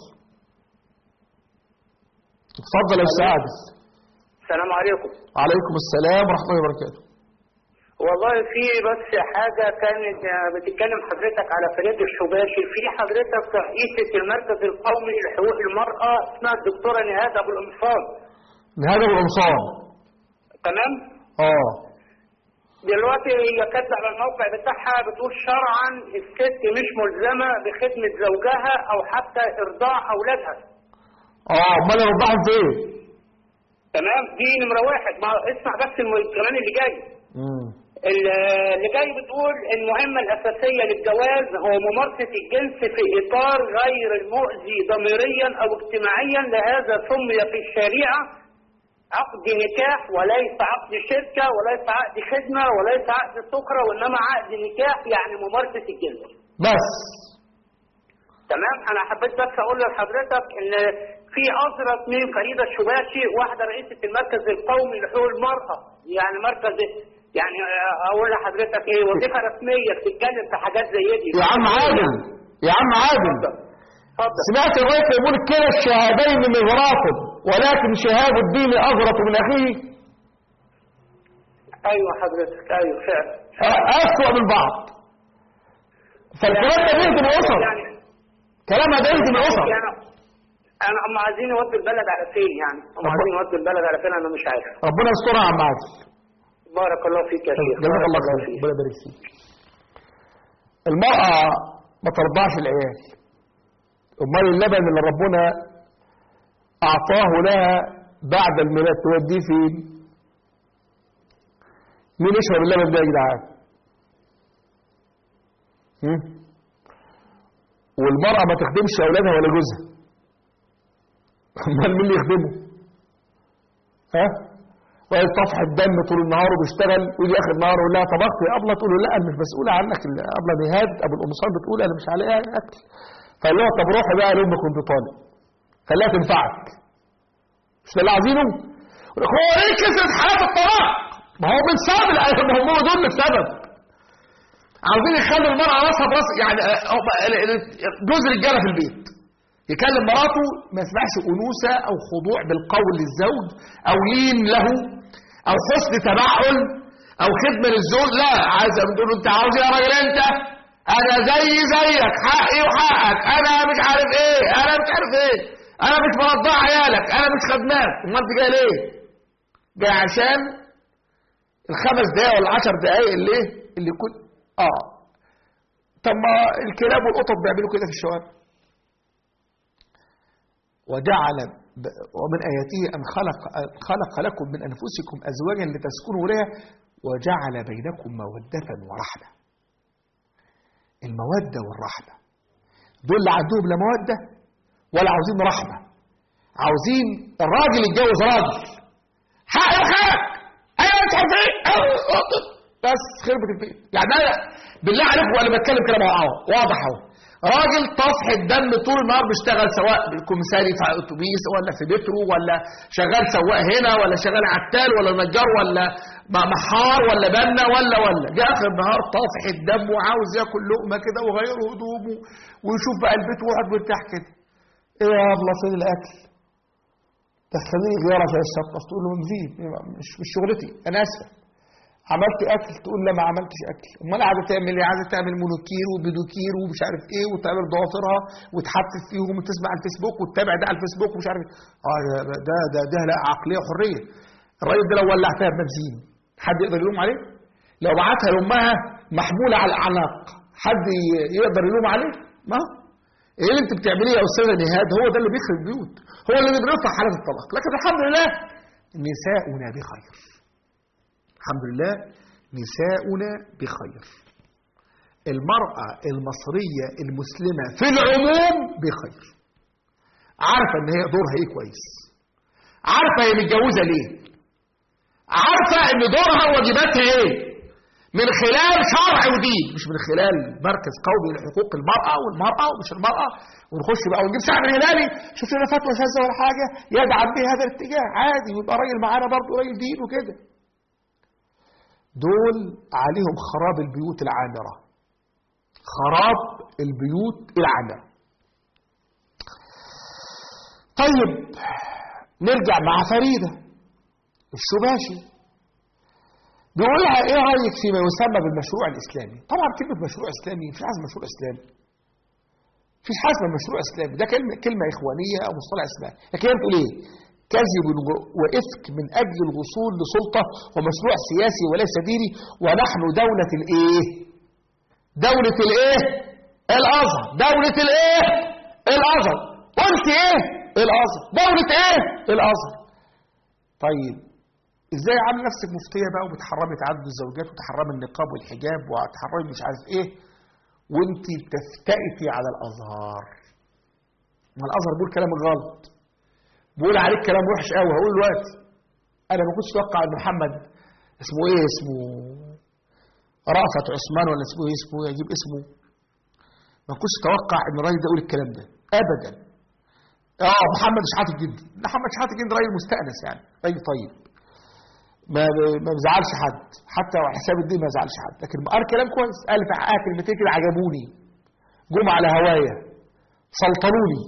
اتفضل يا استاذ عادل السلام عليكم وعليكم السلام ورحمه الله وبركاته والله في بس حاجة كانت بتتكلم حضرتك على فريد الشباشي في حضرتك رئيسة المركز القومي لحقوق المرأة اسمها الدكتورة نهاد أبو القمصان هذا هو القمصان تمام؟ اه دلوقتي هي كاتبة على الموقع بتاعها بتقول شرعا الست مش ملزمة بخدمة زوجها أو حتى إرضاع أولادها اه امال يرضعهم فين؟ تمام؟ دي نمرة واحد ما اسمع بس الم- الكلام اللي جاي امم اللي جاي بتقول المهمة الأساسية للجواز هو ممارسة الجنس في إطار غير المؤذي ضميريا أو اجتماعيا لهذا سمي في الشريعة عقد نكاح وليس عقد شركة وليس عقد خدمة وليس عقد سكرة وإنما عقد نكاح يعني ممارسة الجنس بس تمام انا حبيت بس اقول لحضرتك ان في أزرة اثنين فريدة الشباشي واحدة رئيسة المركز القومي لحقوق المرأة يعني مركز يعني اقول لحضرتك ايه وظيفة رسمية بتتكلم في حاجات زي دي يا عم عادل يا عم عادل اتفضل سمعت الرئيس يقول كلا الشهادين من رافض ولكن شهاب الدين أغرة من أخيه ايوه حضرتك ايوه فعلا أسوأ من بعض فالكلام ده بيهدم الأسر يعني كلام ده بيهدم الأسر يعني انا هم عايزين يودوا البلد على فين يعني هم عايزين يودوا البلد على فين انا مش عارف ربنا يسترها يا عم عادل بارك الله فيك يا شيخ جزاك بارك الله خير فيك ربنا يبارك فيك المرأة ما ترضعش العيال امال اللبن اللي ربنا اعطاه لها بعد الميلاد توديه فين مين يشرب اللبن ده يا جدعان هم؟ والمرأة ما تخدمش اولادها ولا جوزها امال مين اللي يخدمه ها وهي طفح الدم طول النهار وبيشتغل ويجي اخر النهار يقول لها طبخت يا ابله تقول له لا انا مش مسؤوله عنك الابله نهاد ابو القمصان بتقول انا مش عليها اكل فقال لها طب روحي بقى لامك كنت طالب خليها تنفعك مش ده اللي عايزينه يقول لك هو ايه كثره حالات الطلاق ما هو من سبب الأ- ما هم دول السبب عاوزين يخلوا المرأة راسها براس يعني آه، هم ال- ال- جوز رجالة في البيت يكلم مراته ما يسمعش أنوثة أو خضوع بالقول للزوج أو لين له أو حسن تبعل أو خدمة للزوج لا عايز تقول له أنت عاوز إيه يا راجل أنت أنا زي زيك حقي وحقك أنا مش عارف إيه أنا مش عارف إيه أنا مش مرضع عيالك أنا مش خدماك أمال أنت جاي ليه؟ جاي عشان الخمس دقايق ولا العشر دقايق اللي إيه؟ اللي يكون آه طب ما الكلاب والقطط بيعملوا كده في الشوارع وجعل ب- ومن آياته أن خلق خلق لكم من أنفسكم أزواجا لتسكنوا إليها وجعل بينكم مودة ورحمة المودة والرحمة دول اللي عندهم لا مودة ولا عاوزين رحمة عاوزين الراجل يتجوز راجل حق وحقك ايوه مش عارف ايه أيوة. بس خربت البيت يعني انا بالله عليكم وانا بتكلم كلام اهو واضح اهو راجل طفح الدم طول النهار بيشتغل سواء بالكمساري في اتوبيس ولا في مترو ولا شغال سواق هنا ولا شغال عتال ولا نجار ولا م- محار ولا بنا ولا ولا جه اخر النهار طافح الدم وعاوز ياكل لقمه كده وغير هدومه ويشوف بقى البيت ويقعد مرتاح كده ايه يا ابله فين الاكل دخليني غيارة زي الشطة تقول له مزيد مش مش شغلتي انا اسفه عملت اكل تقول لا ما عملتش اكل امال قاعده تعمل ايه عايزه تعمل مونوكير وبيدوكير ومش عارف ايه وتعمل ضوافرها وتحفز فيهم وتسمع على الفيسبوك وتتابع ده على الفيسبوك ومش عارف ايه اه ده ده ده, ده لا عقليه حريه الراجل ده لو ولع فيها بنزين حد يقدر يلوم عليه لو بعتها لامها محموله على الاعناق حد ي- يقدر يلوم عليه ما هو. ايه اللي انت بتعمليه يا استاذه نهاد هو ده اللي بيخرب البيوت هو اللي بيرفع حالات الطلاق لكن الحمد لله نساؤنا بخير الحمد لله نساؤنا بخير المرأة المصرية المسلمة في العموم بخير عارفة ان هي دورها ايه كويس عارفة هي متجوزة ليه عارفة ان دورها وواجباتها ايه من خلال شرع ودين مش من خلال مركز قومي لحقوق المرأة والمرأة ومش المرأة ونخش بقى ونجيب سعد الهلالي شوف لنا فتوى شاذة ولا حاجة يدعم بها هذا الاتجاه عادي ويبقى راجل معانا برضه راجل دين وكده دول عليهم خراب البيوت العامرة خراب البيوت العامرة طيب نرجع مع فريدة الشباشي بيقول لها ايه رايك فيما يسمى بالمشروع الاسلامي طبعا كلمه مشروع اسلامي مفيش حاجه اسمها مشروع اسلامي مفيش حاجه اسمها مشروع اسلامي ده كلمه كلمه اخوانيه او مصطلح اسلامي لكن هي بتقول ايه كذب و- وافك من اجل الوصول لسلطه ومشروع سياسي وليس ديني ونحن دوله الايه دوله الايه الازهر دوله الايه الازهر قلت ايه الازهر دوله ايه الازهر طيب ازاي عامل نفسك مفتيه بقى وبتحرمي تعدد الزوجات وتحرمي النقاب والحجاب وتحرمي مش عارف ايه وانت بتفتئتي على الازهار ما الازهر بيقول كلام غلط بيقول عليك كلام وحش قوي هقول دلوقتي انا ما كنتش اتوقع ان محمد اسمه ايه اسمه رأفت عثمان ولا اسمه ايه اسمه إيه؟ اجيب اسمه ما كنتش اتوقع ان الراجل ده يقول الكلام ده ابدا اه محمد شحاته الجندي محمد شحاته الجندي راجل مستانس يعني راجل طيب ما ما بيزعلش حد حتى على حساب الدين ما بيزعلش حد لكن قال كلام كويس قال في حقها كلمتين كده عجبوني جم على هوايا سلطنوني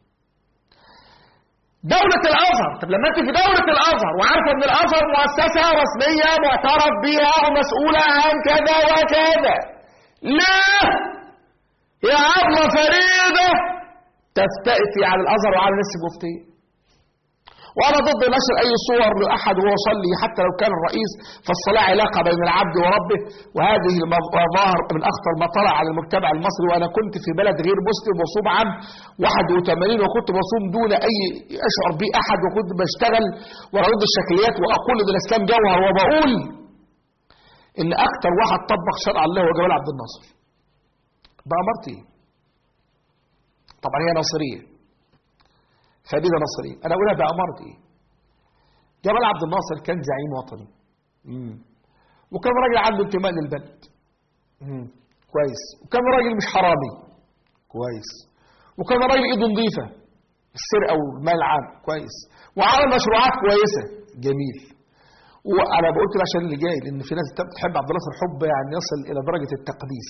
دولة الأزهر طب لما أنت في دولة الأزهر وعارفة إن الأزهر مؤسسة رسمية معترف بها ومسؤولة عن كذا وكذا لا يا عبلة فريدة تفتئتي على الأزهر وعلى الناس المفتية وأنا ضد نشر أي صور لأحد وهو يصلي حتى لو كان الرئيس فالصلاة علاقة بين العبد وربه وهذه المظاهر من أخطر ما طلع على المجتمع المصري وأنا كنت في بلد غير مسلم وصوم عام 81 وكنت بصوم دون أي أشعر به أحد وكنت بشتغل وأرد الشكليات وأقول إن الإسلام جوهر وبقول إن أكتر واحد طبق شرع الله هو جمال عبد الناصر بأمرتي طبعا هي ناصريه خبيثة نصرية أنا أقولها بأمارة إيه جمال عبد الناصر كان زعيم وطني مم. وكان راجل عنده انتماء للبلد مم. كويس وكان راجل مش حرامي كويس وكان راجل ايده نظيفة السرقة والمال العام كويس وعمل مشروعات كويسة جميل وانا بقول كده عشان اللي جاي لان في ناس بتحب عبد الناصر حب يعني يصل الى درجة التقديس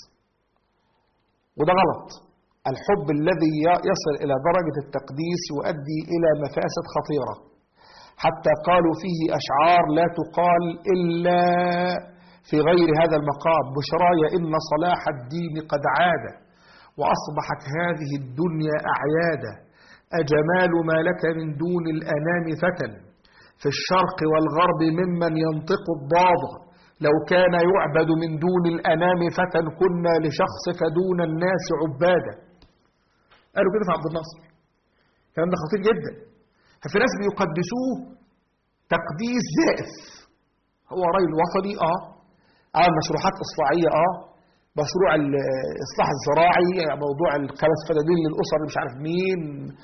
وده غلط الحب الذي يصل إلى درجة التقديس يؤدي إلى مفاسد خطيرة حتى قالوا فيه أشعار لا تقال إلا في غير هذا المقام بشراي إن صلاح الدين قد عاد وأصبحت هذه الدنيا أعيادا أجمال ما لك من دون الأنام فتى في الشرق والغرب ممن ينطق الضاد لو كان يعبد من دون الأنام فتى كنا لشخصك دون الناس عبادا قالوا كده في عبد الناصر الكلام ده خطير جدا ففي ناس بيقدسوه تقديس زائف هو راجل وطني اه عمل مشروعات اصلاحيه اه مشروع الاصلاح الزراعي موضوع الخمس فدادين للاسر مش عارف مين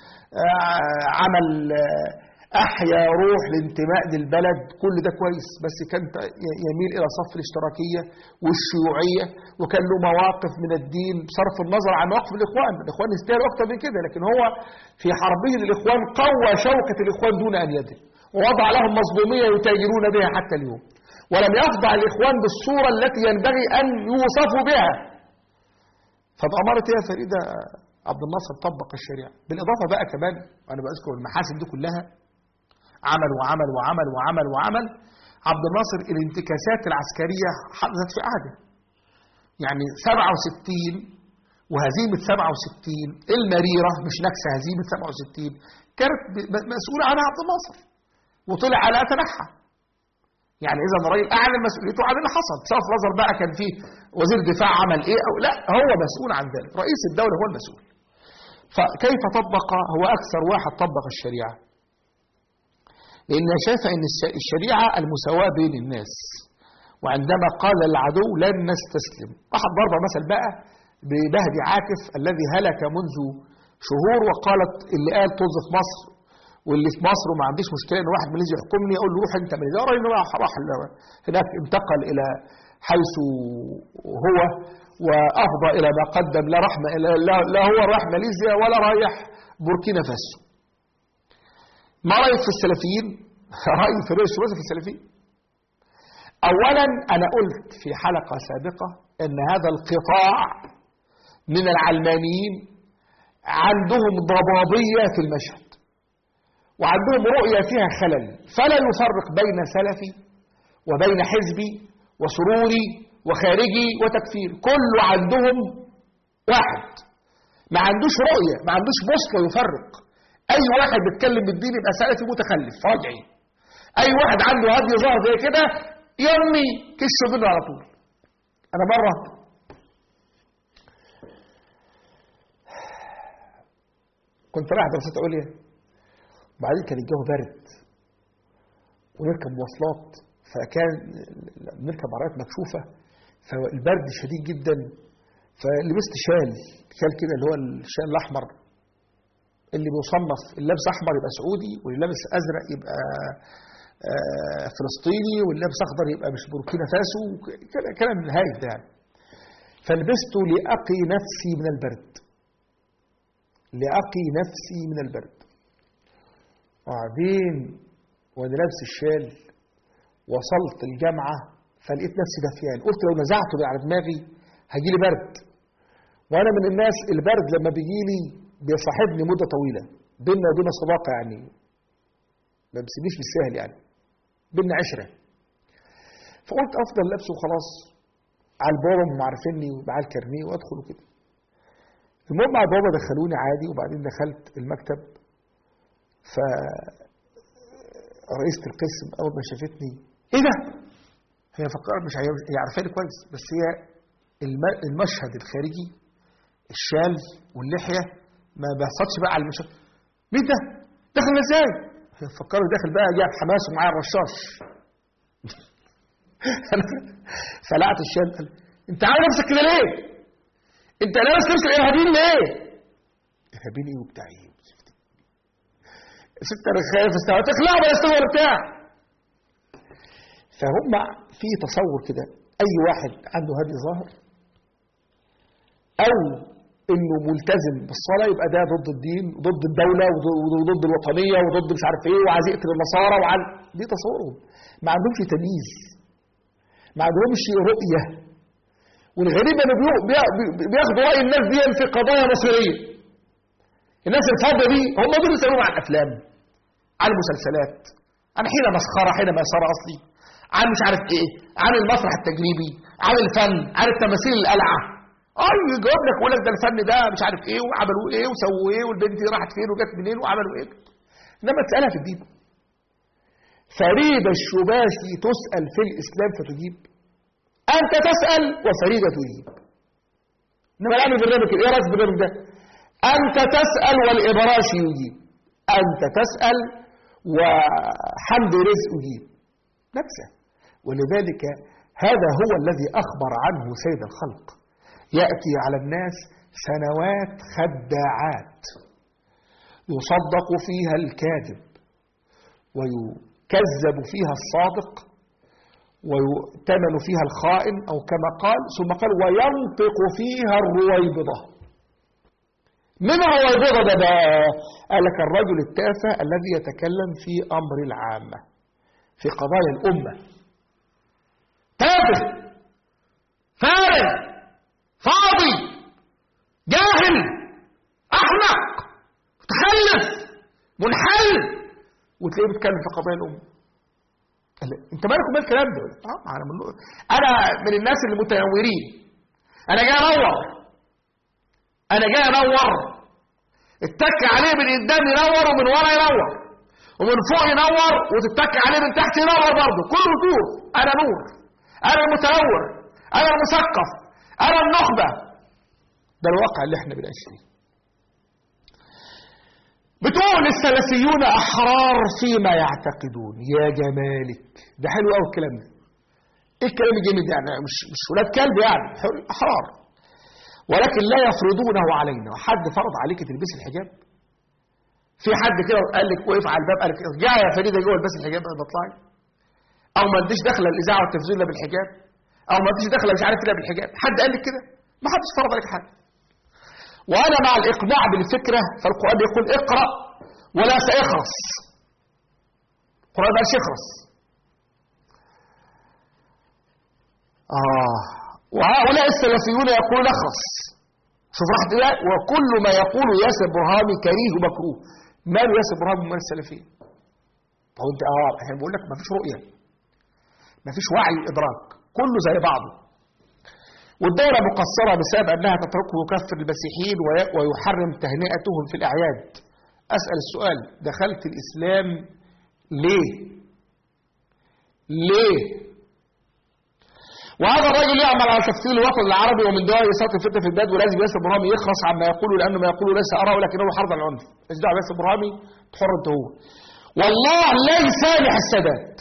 آه عمل آه احيا روح الانتماء للبلد كل ده كويس بس كان يميل الى صف الاشتراكيه والشيوعيه وكان له مواقف من الدين بصرف النظر عن موقف الاخوان، الاخوان يستاهلوا اكتر من كده لكن هو في حربه للاخوان قوى شوكه الاخوان دون ان يدل ووضع لهم مظلوميه يتاجرون بها حتى اليوم ولم يخضع الاخوان بالصوره التي ينبغي ان يوصفوا بها فبأمارة يا فريدة عبد الناصر طبق الشريعة بالإضافة بقى كمان أنا بذكر المحاسن دي كلها عمل وعمل وعمل وعمل وعمل عبد الناصر الانتكاسات العسكرية حدثت في عهده يعني 67 وهزيمة 67 المريرة مش نكسة هزيمة 67 كانت مسؤولة عنها عبد الناصر وطلع على تنحى يعني إذا الراجل أعلن مسؤوليته عن اللي حصل بصرف نظر بقى كان فيه وزير دفاع عمل إيه أو لا هو مسؤول عن ذلك رئيس الدولة هو المسؤول فكيف طبق هو أكثر واحد طبق الشريعة لأن شايف أن الشريعة المساواة بين الناس وعندما قال العدو لن نستسلم واحد ضرب مثل بقى ببهدي عاكف الذي هلك منذ شهور وقالت اللي قال طز في مصر واللي في مصر وما عنديش مشكله ان واحد ماليزي يحكمني اقول له روح انت ماليزي راجل راح راح هناك انتقل الى حيث هو وافضى الى ما قدم لا رحمه لا, لا هو راح ماليزيا ولا رايح بوركينا فاسو ما رايك في السلفيين رايي في رئيس في السلفيين اولا انا قلت في حلقه سابقه ان هذا القطاع من العلمانيين عندهم ضبابيه في المشهد وعندهم رؤيه فيها خلل فلا يفرق بين سلفي وبين حزبي وسروري وخارجي وتكفير كله عندهم واحد ما عندوش رؤيه ما عندوش بوصله يفرق اي واحد بيتكلم بالدين يبقى سلفي متخلف راجعي اي واحد عنده هدي ظهر زي كده يرمي كشه منه على طول انا مره كنت رايح دراسات عليا وبعدين كان الجو برد ونركب مواصلات فكان نركب عربيات مكشوفه فالبرد شديد جدا فلبست شال شال كده اللي هو الشال الاحمر اللي بيصنف اللي لابس احمر يبقى سعودي واللي لابس ازرق يبقى فلسطيني واللي لابس اخضر يبقى مش بوركينا فاسو كلام هايف ده يعني فلبست لأقي نفسي من البرد لأقي نفسي من البرد وبعدين وأنا لابس الشال وصلت الجامعة فلقيت نفسي دفيان قلت لو نزعته على دماغي هيجيلي برد وأنا من الناس البرد لما بيجيلي بيصاحبني مدة طويلة بيننا وبين صداقة يعني ما بيسيبنيش بالسهل يعني بيننا عشرة فقلت أفضل لابسه وخلاص على البابا هم عارفيني ومعاه الكارنيه وأدخل وكده المهم على البابا دخلوني عادي وبعدين دخلت المكتب ف رئيسة القسم أول ما شافتني إيه ده؟ هي فكرت مش هي- هي عارفاني كويس بس هي الم- المشهد الخارجي الشال واللحية ما بيحصلش بقى على المشهد مين ده؟ دخل ازاي؟ هي فكرت داخل بقى جايب حماس ومعاه الرشاش فلقت الشال قال انت عامل نفسك كده ليه؟ انت لابس لبس الارهابيين ليه؟ ارهابيين ايه وبتاع ايه؟ ست انا خايف استوى تخلع ولا استوى ولا بتاع فهم في تصور كده اي واحد عنده هدي ظاهر او انه ملتزم بالصلاه يبقى ده ضد الدين وضد الدوله وضد- وضد الوطنيه وضد مش عارف ايه وعايز يقتل النصارى وعن دي تصورهم ما عندهمش تمييز ما عندهمش رؤيه والغريب انه بيو- بي- بي- بياخدوا راي الناس دي في قضايا مصيريه الناس الفاضيه دي هم دول اللي يسالون عن الافلام عن المسلسلات عن حين مسخره حين مسار اصلي عن مش عارف ايه عن المسرح التجريبي عن الفن عن التماثيل القلعه اي يجاوب لك يقول لك ده الفن ده مش عارف ايه وعملوا ايه وسووا ايه والبنت دي راحت فين وجت منين وعملوا ايه انما تسالها في الدين فريدة الشباشي تسأل في الإسلام فتجيب أنت تسأل وفريدة تجيب إنما الآن البرنامج إيه رأيك في البرنامج ده أنت تسأل والإبراشي يجيب أنت تسأل وحمد رزق يجيب نفسه ولذلك هذا هو الذي أخبر عنه سيد الخلق يأتي على الناس سنوات خداعات يصدق فيها الكاذب ويكذب فيها الصادق ويؤتمن فيها الخائن أو كما قال ثم قال وينطق فيها الرويبضة من الرويبضة ده بقى قال لك الرجل التافه الذي يتكلم في أمر العامة في قضايا الأمة تافه فارغ فاضي جاهل أحمق متخلف منحل وتلاقيه بيتكلم في قضايا الأمة قال لي، انت مالك ومال الكلام ده اه انا من انا من الناس المتنورين انا جاي انور انا جاي انور اتك عليه من قدام ينور ومن ورا ينور ومن فوق ينور وتتك عليه من تحت ينور برضه كله نور انا نور انا المتنور انا المثقف انا النخبه ده الواقع اللي احنا بنعيش فيه بتقول السلفيون احرار فيما يعتقدون يا جمالك ده حلو قوي الكلام ده ايه الكلام الجميل ده يعني مش مش ولاد كلب يعني حر- احرار ولكن لا يفرضونه علينا حد فرض عليك تلبسي الحجاب في حد كده قال لك وقف على الباب قال لك ارجعي يا فريده جوه البسي الحجاب قبل ما تطلعي او ما انتش داخله الاذاعه والتلفزيون الا بالحجاب او ما انتش داخله مش عارف الا بالحجاب حد قال لك كده ما حدش فرض عليك حاجه وانا مع الاقناع بالفكره فالقران يقول اقرا ولا سيخرس القران ما يخرس اه وهؤلاء السلفيون يقولون اخرس شوف راحت ايه وكل ما يقول ياسر برهامي كريه ومكروه ماله ياسر برهامي ومال السلفيين طب انت اه احنا بقول لك مفيش رؤيه مفيش وعي وادراك كله زي بعضه والدولة مقصرة بسبب أنها تتركه يكفر المسيحيين وي- ويحرم تهنئتهم في الأعياد أسأل السؤال دخلت الإسلام ليه ليه وهذا الرجل يعمل على تفصيل الوطن العربي ومن دواعي إثارة الفتنة في البلاد ولازم ياسر برهامي يخلص عما يقوله لأنه ما يقوله ليس أراه لكنه حرب على العنف مش دعوة ياسر برهامي تحر أنت هو والله لا يسامح السادات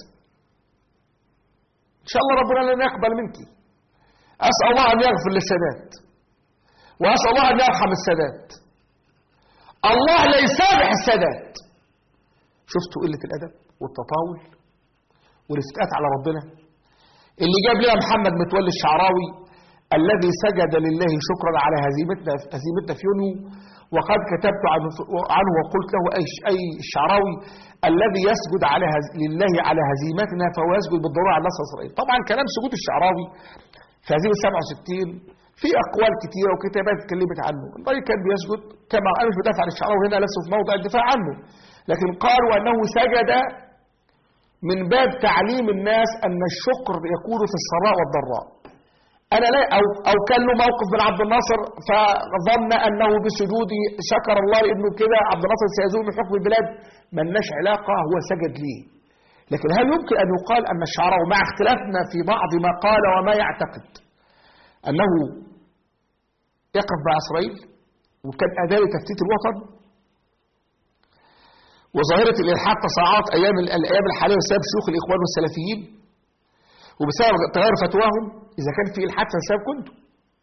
إن شاء الله ربنا لن يقبل منك أسأل الله أن يغفر للسادات وأسأل الله أن يرحم السادات الله لا يسامح السادات شفتوا قلة الأدب والتطاول والافتئات على ربنا اللي جاب لنا محمد متولي الشعراوي الذي سجد لله شكرا على هزيمتنا هزيمتنا في يونيو وقد كتبت عنه, عنه وقلت له أي, أي الشعراوي الذي يسجد على هز لله على هزيمتنا فهو يسجد بالضرورة على نصر إسرائيل طبعا كلام سجود الشعراوي في هزيمة 67 في أقوال كثيرة وكتابات اتكلمت عنه الراجل كان بيسجد كما قال مش بدافع عن الشعراوي هنا لسه في موضع الدفاع عنه لكن قال وأنه سجد من باب تعليم الناس أن الشكر يكون في السراء والضراء أنا لا أو, أو كان له موقف من عبد الناصر فظن أنه بسجوده شكر الله إنه كده عبد الناصر سيزول من حكم البلاد ملناش علاقة هو سجد ليه لكن هل يمكن أن يقال أن الشعراء مع اختلافنا في بعض ما قال وما يعتقد أنه يقف مع إسرائيل وكان أداة لتفتيت الوطن وظاهرة الإلحاد تصاعدت أيام الأيام الحالية بسبب شيوخ الإخوان والسلفيين وبسبب تغير فتواهم إذا كان في إلحاد فسبب كنتم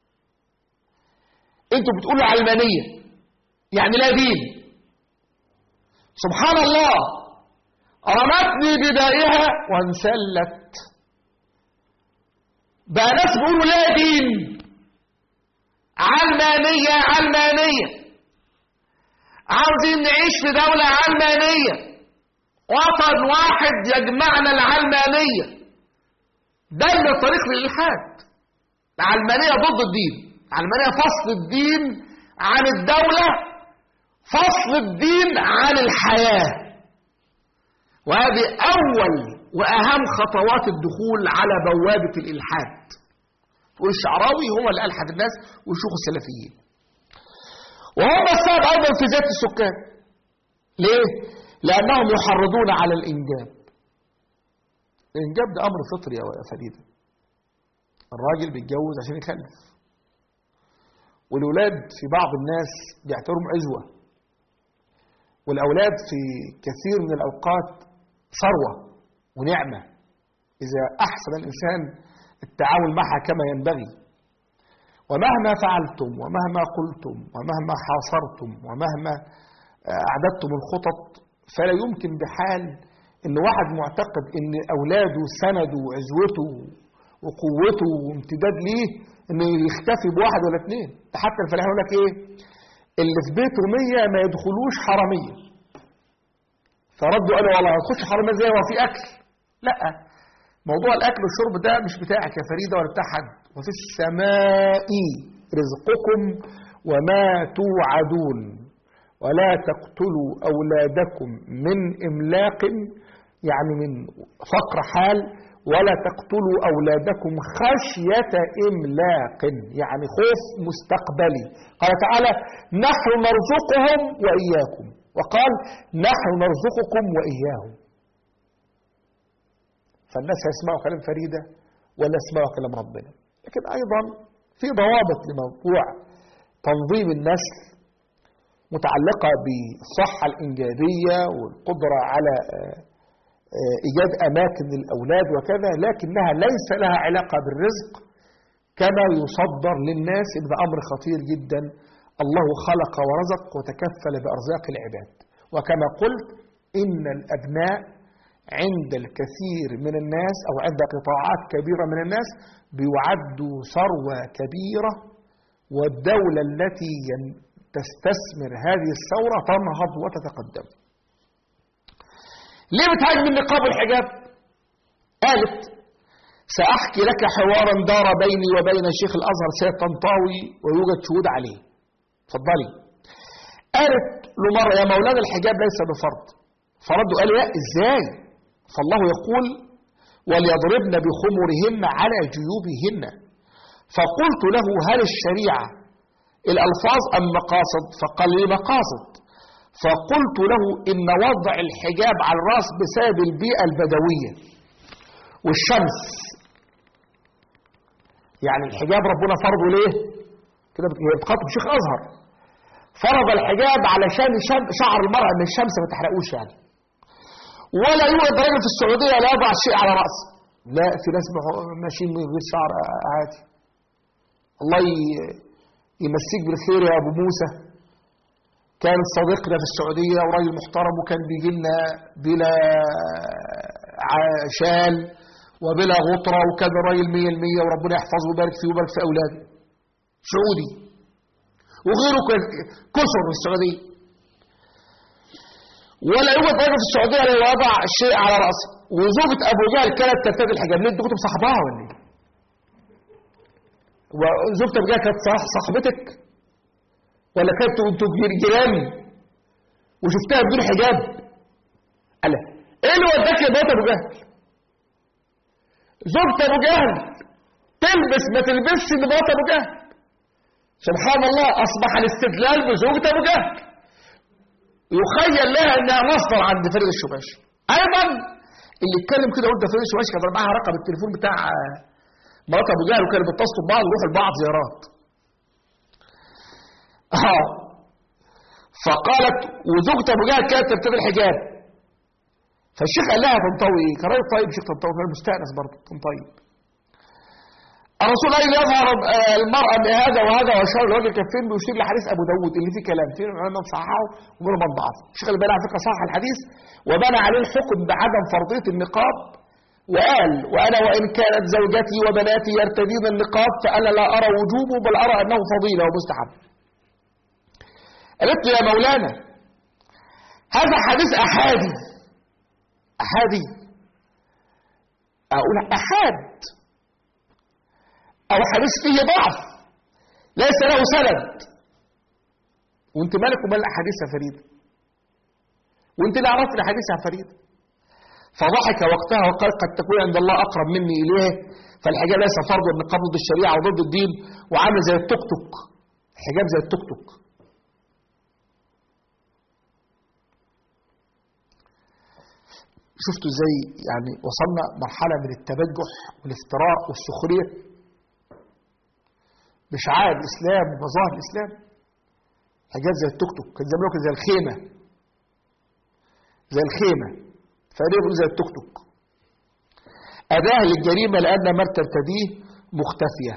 أنتوا بتقولوا علمانية يعني لا دين سبحان الله رمتني بدائها وانسلت بقى ناس بيقولوا لا دين علمانية علمانية عاوزين نعيش في دولة علمانية وطن واحد يجمعنا العلمانية ده اللي طريق للإلحاد العلمانية ضد الدين العلمانية فصل الدين عن الدولة فصل الدين عن الحياة وهذه أول وأهم خطوات الدخول على بوابة الإلحاد تقول الشعراوي هو اللي ألحد الناس وشيوخ السلفيين وهم السبب أيضا في زيادة السكان ليه؟ لأنهم يحرضون على الإنجاب الإنجاب ده أمر فطري يا فريدة الراجل بيتجوز عشان يخلف والأولاد في بعض الناس بيعتبرهم عزوة والأولاد في كثير من الأوقات ثروة ونعمة إذا أحسن الإنسان التعامل معها كما ينبغي ومهما فعلتم ومهما قلتم ومهما حاصرتم ومهما أعددتم الخطط فلا يمكن بحال ان واحد معتقد ان اولاده سنده وعزوته وقوته وامتداد ليه انه يختفي بواحد ولا اثنين حتى الفلاح يقول لك ايه اللي في بيته 100 ما يدخلوش حراميه فردوا قالوا والله هتخش حراميه ازاي هو في اكل لا موضوع الاكل والشرب ده مش بتاعك يا فريده ولا بتاع حد وفي السماء رزقكم وما توعدون ولا تقتلوا أولادكم من إملاق يعني من فقر حال ولا تقتلوا أولادكم خشية إملاق يعني خوف مستقبلي قال تعالى نحن نرزقهم وإياكم وقال نحن نرزقكم وإياهم فالناس يسمعوا كلام فريدة ولا يسمعوا كلام ربنا لكن أيضا في ضوابط لموضوع تنظيم النسل متعلقة بالصحة الإنجابية والقدرة على إيجاد أماكن للأولاد وكذا لكنها ليس لها علاقة بالرزق كما يصدر للناس إن أمر خطير جدا الله خلق ورزق وتكفل بأرزاق العباد وكما قلت إن الأبناء عند الكثير من الناس أو عند قطاعات كبيرة من الناس بيعدوا ثروة كبيرة والدولة التي تستثمر هذه الثورة تنهض وتتقدم ليه بتهاجم النقاب والحجاب قالت سأحكي لك حوارا دار بيني وبين شيخ الأزهر سيد طنطاوي ويوجد شهود عليه اتفضلي قالت له مرة يا مولانا الحجاب ليس بفرض فردوا قالوا لا ازاي فالله يقول وليضربن بخمرهن على جيوبهن فقلت له هل الشريعه الألفاظ أم مقاصد فقال لي مقاصد فقلت له إن وضع الحجاب على الرأس بسبب البيئة البدوية والشمس يعني الحجاب ربنا فرضه ليه كده بتخاطب شيخ أزهر فرض الحجاب علشان شعر المرأة ان الشمس ما تحرقوش يعني ولا يوجد راجل في السعودية لا يضع شيء على رأسه لا في ناس ماشيين من غير شعر عادي الله يمسيك بالخير يا ابو موسى كان صديقنا في السعودية وراجل محترم وكان بيجي لنا بلا شال وبلا غطرة وكان راجل مية المية وربنا يحفظه ويبارك فيه ويبارك في أولاده سعودي وغيره ك- كثر في السعودية ولا يوجد راجل في السعودية لا يضع شيء على رأسه وزوجة أبو جهل كانت ترتدي الحجاب ليه انت كنت مصاحبها ولا ايه؟ وزوجة أبو جهل كانت صاح- صاحبتك ولا كانت انتوا جير- جيران وشفتها بدون حجاب قال لها، ايه اللي وداك يا بيت ابو جهل زوجة ابو جهل تلبس ما تلبسش لباط ابو جهل سبحان الله اصبح الاستدلال بزوجة ابو جهل يخيل لها انها مصدر عند فريد الشباشي ايضا اللي اتكلم كده قلت فريد الشباشي كان معاها رقم التليفون بتاع آه، مرات ابو جهل وكانوا بيتصلوا ببعض ويروحوا لبعض زيارات اه فقالت وزوجة ابو جهل كانت ترتدي الحجاب فالشيخ قال لها تنطوي ايه؟ كان راجل طيب شيخ تنطوي كان مستانس برضه تنطيب الرسول قال يظهر آه، المرأة بهذا وهذا واشار الوجه كفين بيشير لحديث ابو داود اللي فيه كلام فيه العلماء صححه ومنهم من ضعفه الشيخ الباني على فكره صحح الحديث وبنى عليه الحكم بعدم فرضيه النقاب وقال وانا وان كانت زوجتي وبناتي يرتدين النقاب فانا لا ارى وجوبه بل ارى انه فضيله ومستحب قالت له يا مولانا هذا حديث احادي احادي اقول احاد او حديث فيه ضعف ليس له سند وانت مالك ومال الاحاديث يا فريد وانت اللي عرفت الاحاديث يا فريد فضحك وقتها وقال قد تكون عند الله اقرب مني اليه فالحجاب ليس فرض النقاب ضد الشريعه وضد الدين وعامل زي التوك توك الحجاب زي التوك توك شفتوا ازاي يعني وصلنا مرحله من التبجح والافتراء والسخريه بشعائر الاسلام ومظاهر الاسلام حاجات زي التوك توك كان زمان كان زي الخيمه زي الخيمه فقالوا يقول زي التوك توك اداه للجريمه لان ما ترتديه مختفيه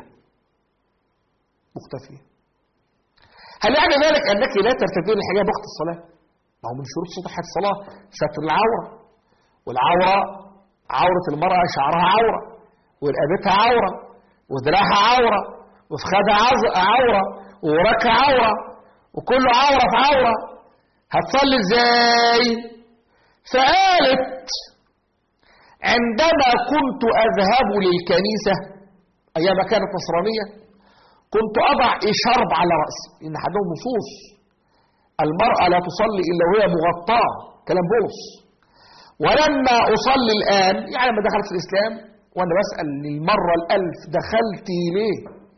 مختفيه هل يعني ذلك انك لا ترتدين الحجاب وقت الصلاه ما هو من شروط صحه الصلاه ستر العوره والعوره عوره المراه شعرها عوره ورقبتها عوره وذراعها عوره وفخادها عز- عوره ووراكها عوره وكله عوره في عوره هتصلي ازاي فقالت عندما كنت اذهب للكنيسه ايام كانت نصرانيه كنت اضع اشارب على راسي ان عندهم نصوص المراه لا تصلي الا وهي مغطاه كلام بولس ولما اصلي الان يعني لما دخلت في الاسلام وانا بسال للمره الالف دخلتي ليه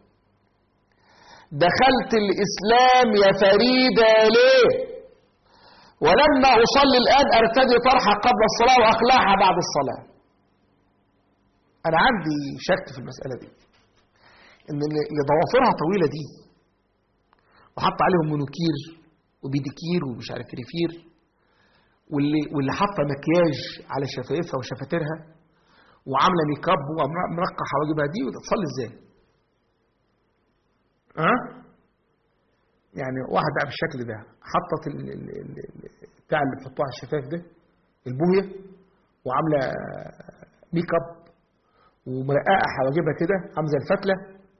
دخلت الاسلام يا فريده ليه ولما اصلي الان ارتدي طرحه قبل الصلاه واخلعها بعد الصلاه انا عندي شك في المساله دي ان اللي اللي ضوافرها طويله دي وحط عليهم منوكير وبيديكير ومش عارف ريفير واللي واللي حاطه مكياج على شفايفها وشفاتيرها وعامله ميك اب ومرقع حواجبها دي وتصلي ازاي؟ ها؟ يعني واحده بالشكل ده حطت ال- ال- ال- ال- بتاع اللي بتحطوها على الشفايف ده البويه وعامله ميك اب ومرققه حواجبها كده عامله زي الفتله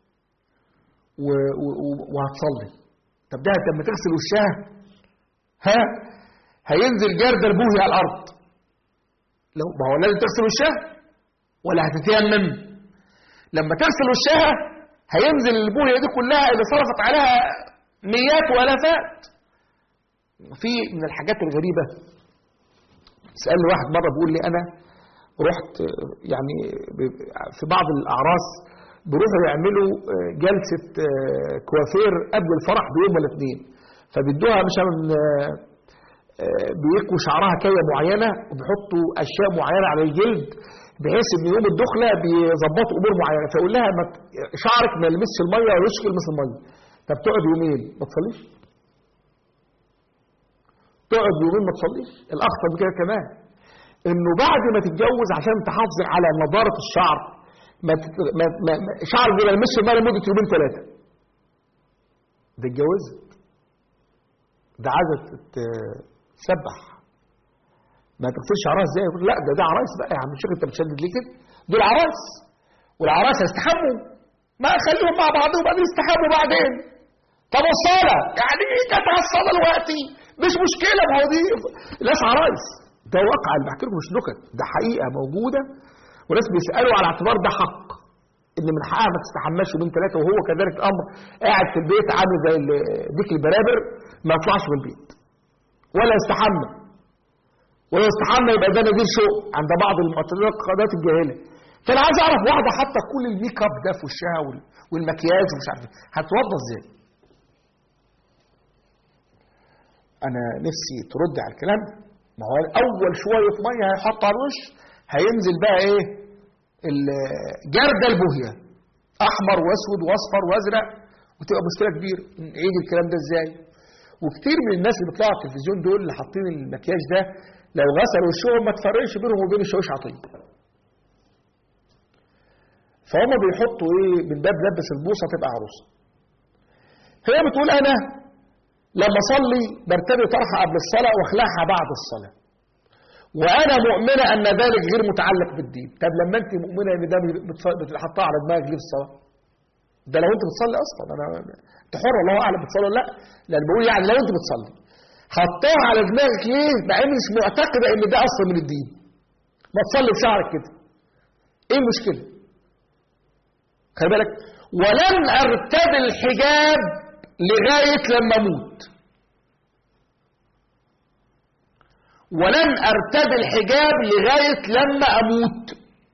و- و- و- وهتصلي طب ده لما تغسل وشها ها هينزل جرد البوهي على الارض لو ما هو لازم تغسل وشها ولا هتتيمم لما تغسل وشها هينزل البوهيه دي كلها اللي صرفت عليها مئات والافات في من الحاجات الغريبه سالني واحد مره بيقول لي انا رحت آه، يعني ب- في بعض الاعراس بيروحوا يعملوا آه، جلسه آه، كوافير قبل الفرح بيوم ولا اتنين فبيدوها مثلا آه، آه، بيكوا شعرها كيه معينه وبيحطوا اشياء معينه على الجلد بحيث ان يوم الدخله بيظبطوا امور معينه فيقول لها ما ت- شعرك ما يلمسش الميه ولا وشك يلمس الميه طب تقعد يومين ما تصليش تقعد يومين ما تصليش الاخطر من كده كمان انه بعد ما تتجوز عشان تحافظ على نضاره الشعر ما, تت... ما... ما... ما... شعرك ما يلمسش الميه لمده يومين ثلاثه ده اتجوزت ده عايزه تسبح ما تغسلش شعرها ازاي يقول لا ده ده عرايس بقى يا عم الشيخ انت بتشدد ليه كده دول عرايس والعرايس يستحموا ما خليهم مع بعضهم بعدين يستحموا بعدين طب والصلاة يعني ايه كانت على الصلاة دلوقتي مش مشكلة ما هو دي ناس عرايس ده واقع اللي بحكي لكم مش نكت ده حقيقة موجودة وناس بيسألوا على اعتبار ده حق ان من حقها ما تستحماش يومين ثلاثة وهو كذلك الامر قاعد في البيت عامل زي ال- ديك البرابر ما يطلعش من البيت ولا يستحمى ولا يستحمى يبقى ده نذير شوق عند بعض المعتقدات الجاهلة فانا عايز اعرف واحدة حتى كل الميك اب ده في وشها وال- والمكياج ومش عارف ايه هتوضى ازاي انا نفسي ترد على الكلام ما هو اول شويه ميه هيحط على الوش هينزل بقى ايه الجردل البوهيه احمر واسود واصفر وازرق وتبقى مشكله كبيره يجي الكلام ده ازاي وكتير من الناس اللي بيطلعوا على التلفزيون دول اللي حاطين المكياج ده لو غسلوا وشهم ما تفرقش بينهم وبين الشاويش عطيه فهم بيحطوا ايه من باب لبس البوصه تبقى عروسه هي بتقول انا لما اصلي برتدي طرحه قبل الصلاه واخلعها بعد الصلاه وانا مؤمنه ان ذلك غير متعلق بالدين طب لما انت مؤمنه ان ده بتص- بتحطها على دماغك ليه في الصلاه ده لو انت بتصلي اصلا انا انت حر الله اعلم بتصلي ولا لا لان بقول يعني لو انت بتصلي حطها على دماغك ليه مع ان مش معتقده ان ده اصلا من الدين ما تصلي بشعرك كده ايه المشكله خلي بالك ولن ارتدي الحجاب لغايه لما اموت ولن ارتدي الحجاب لغايه لما اموت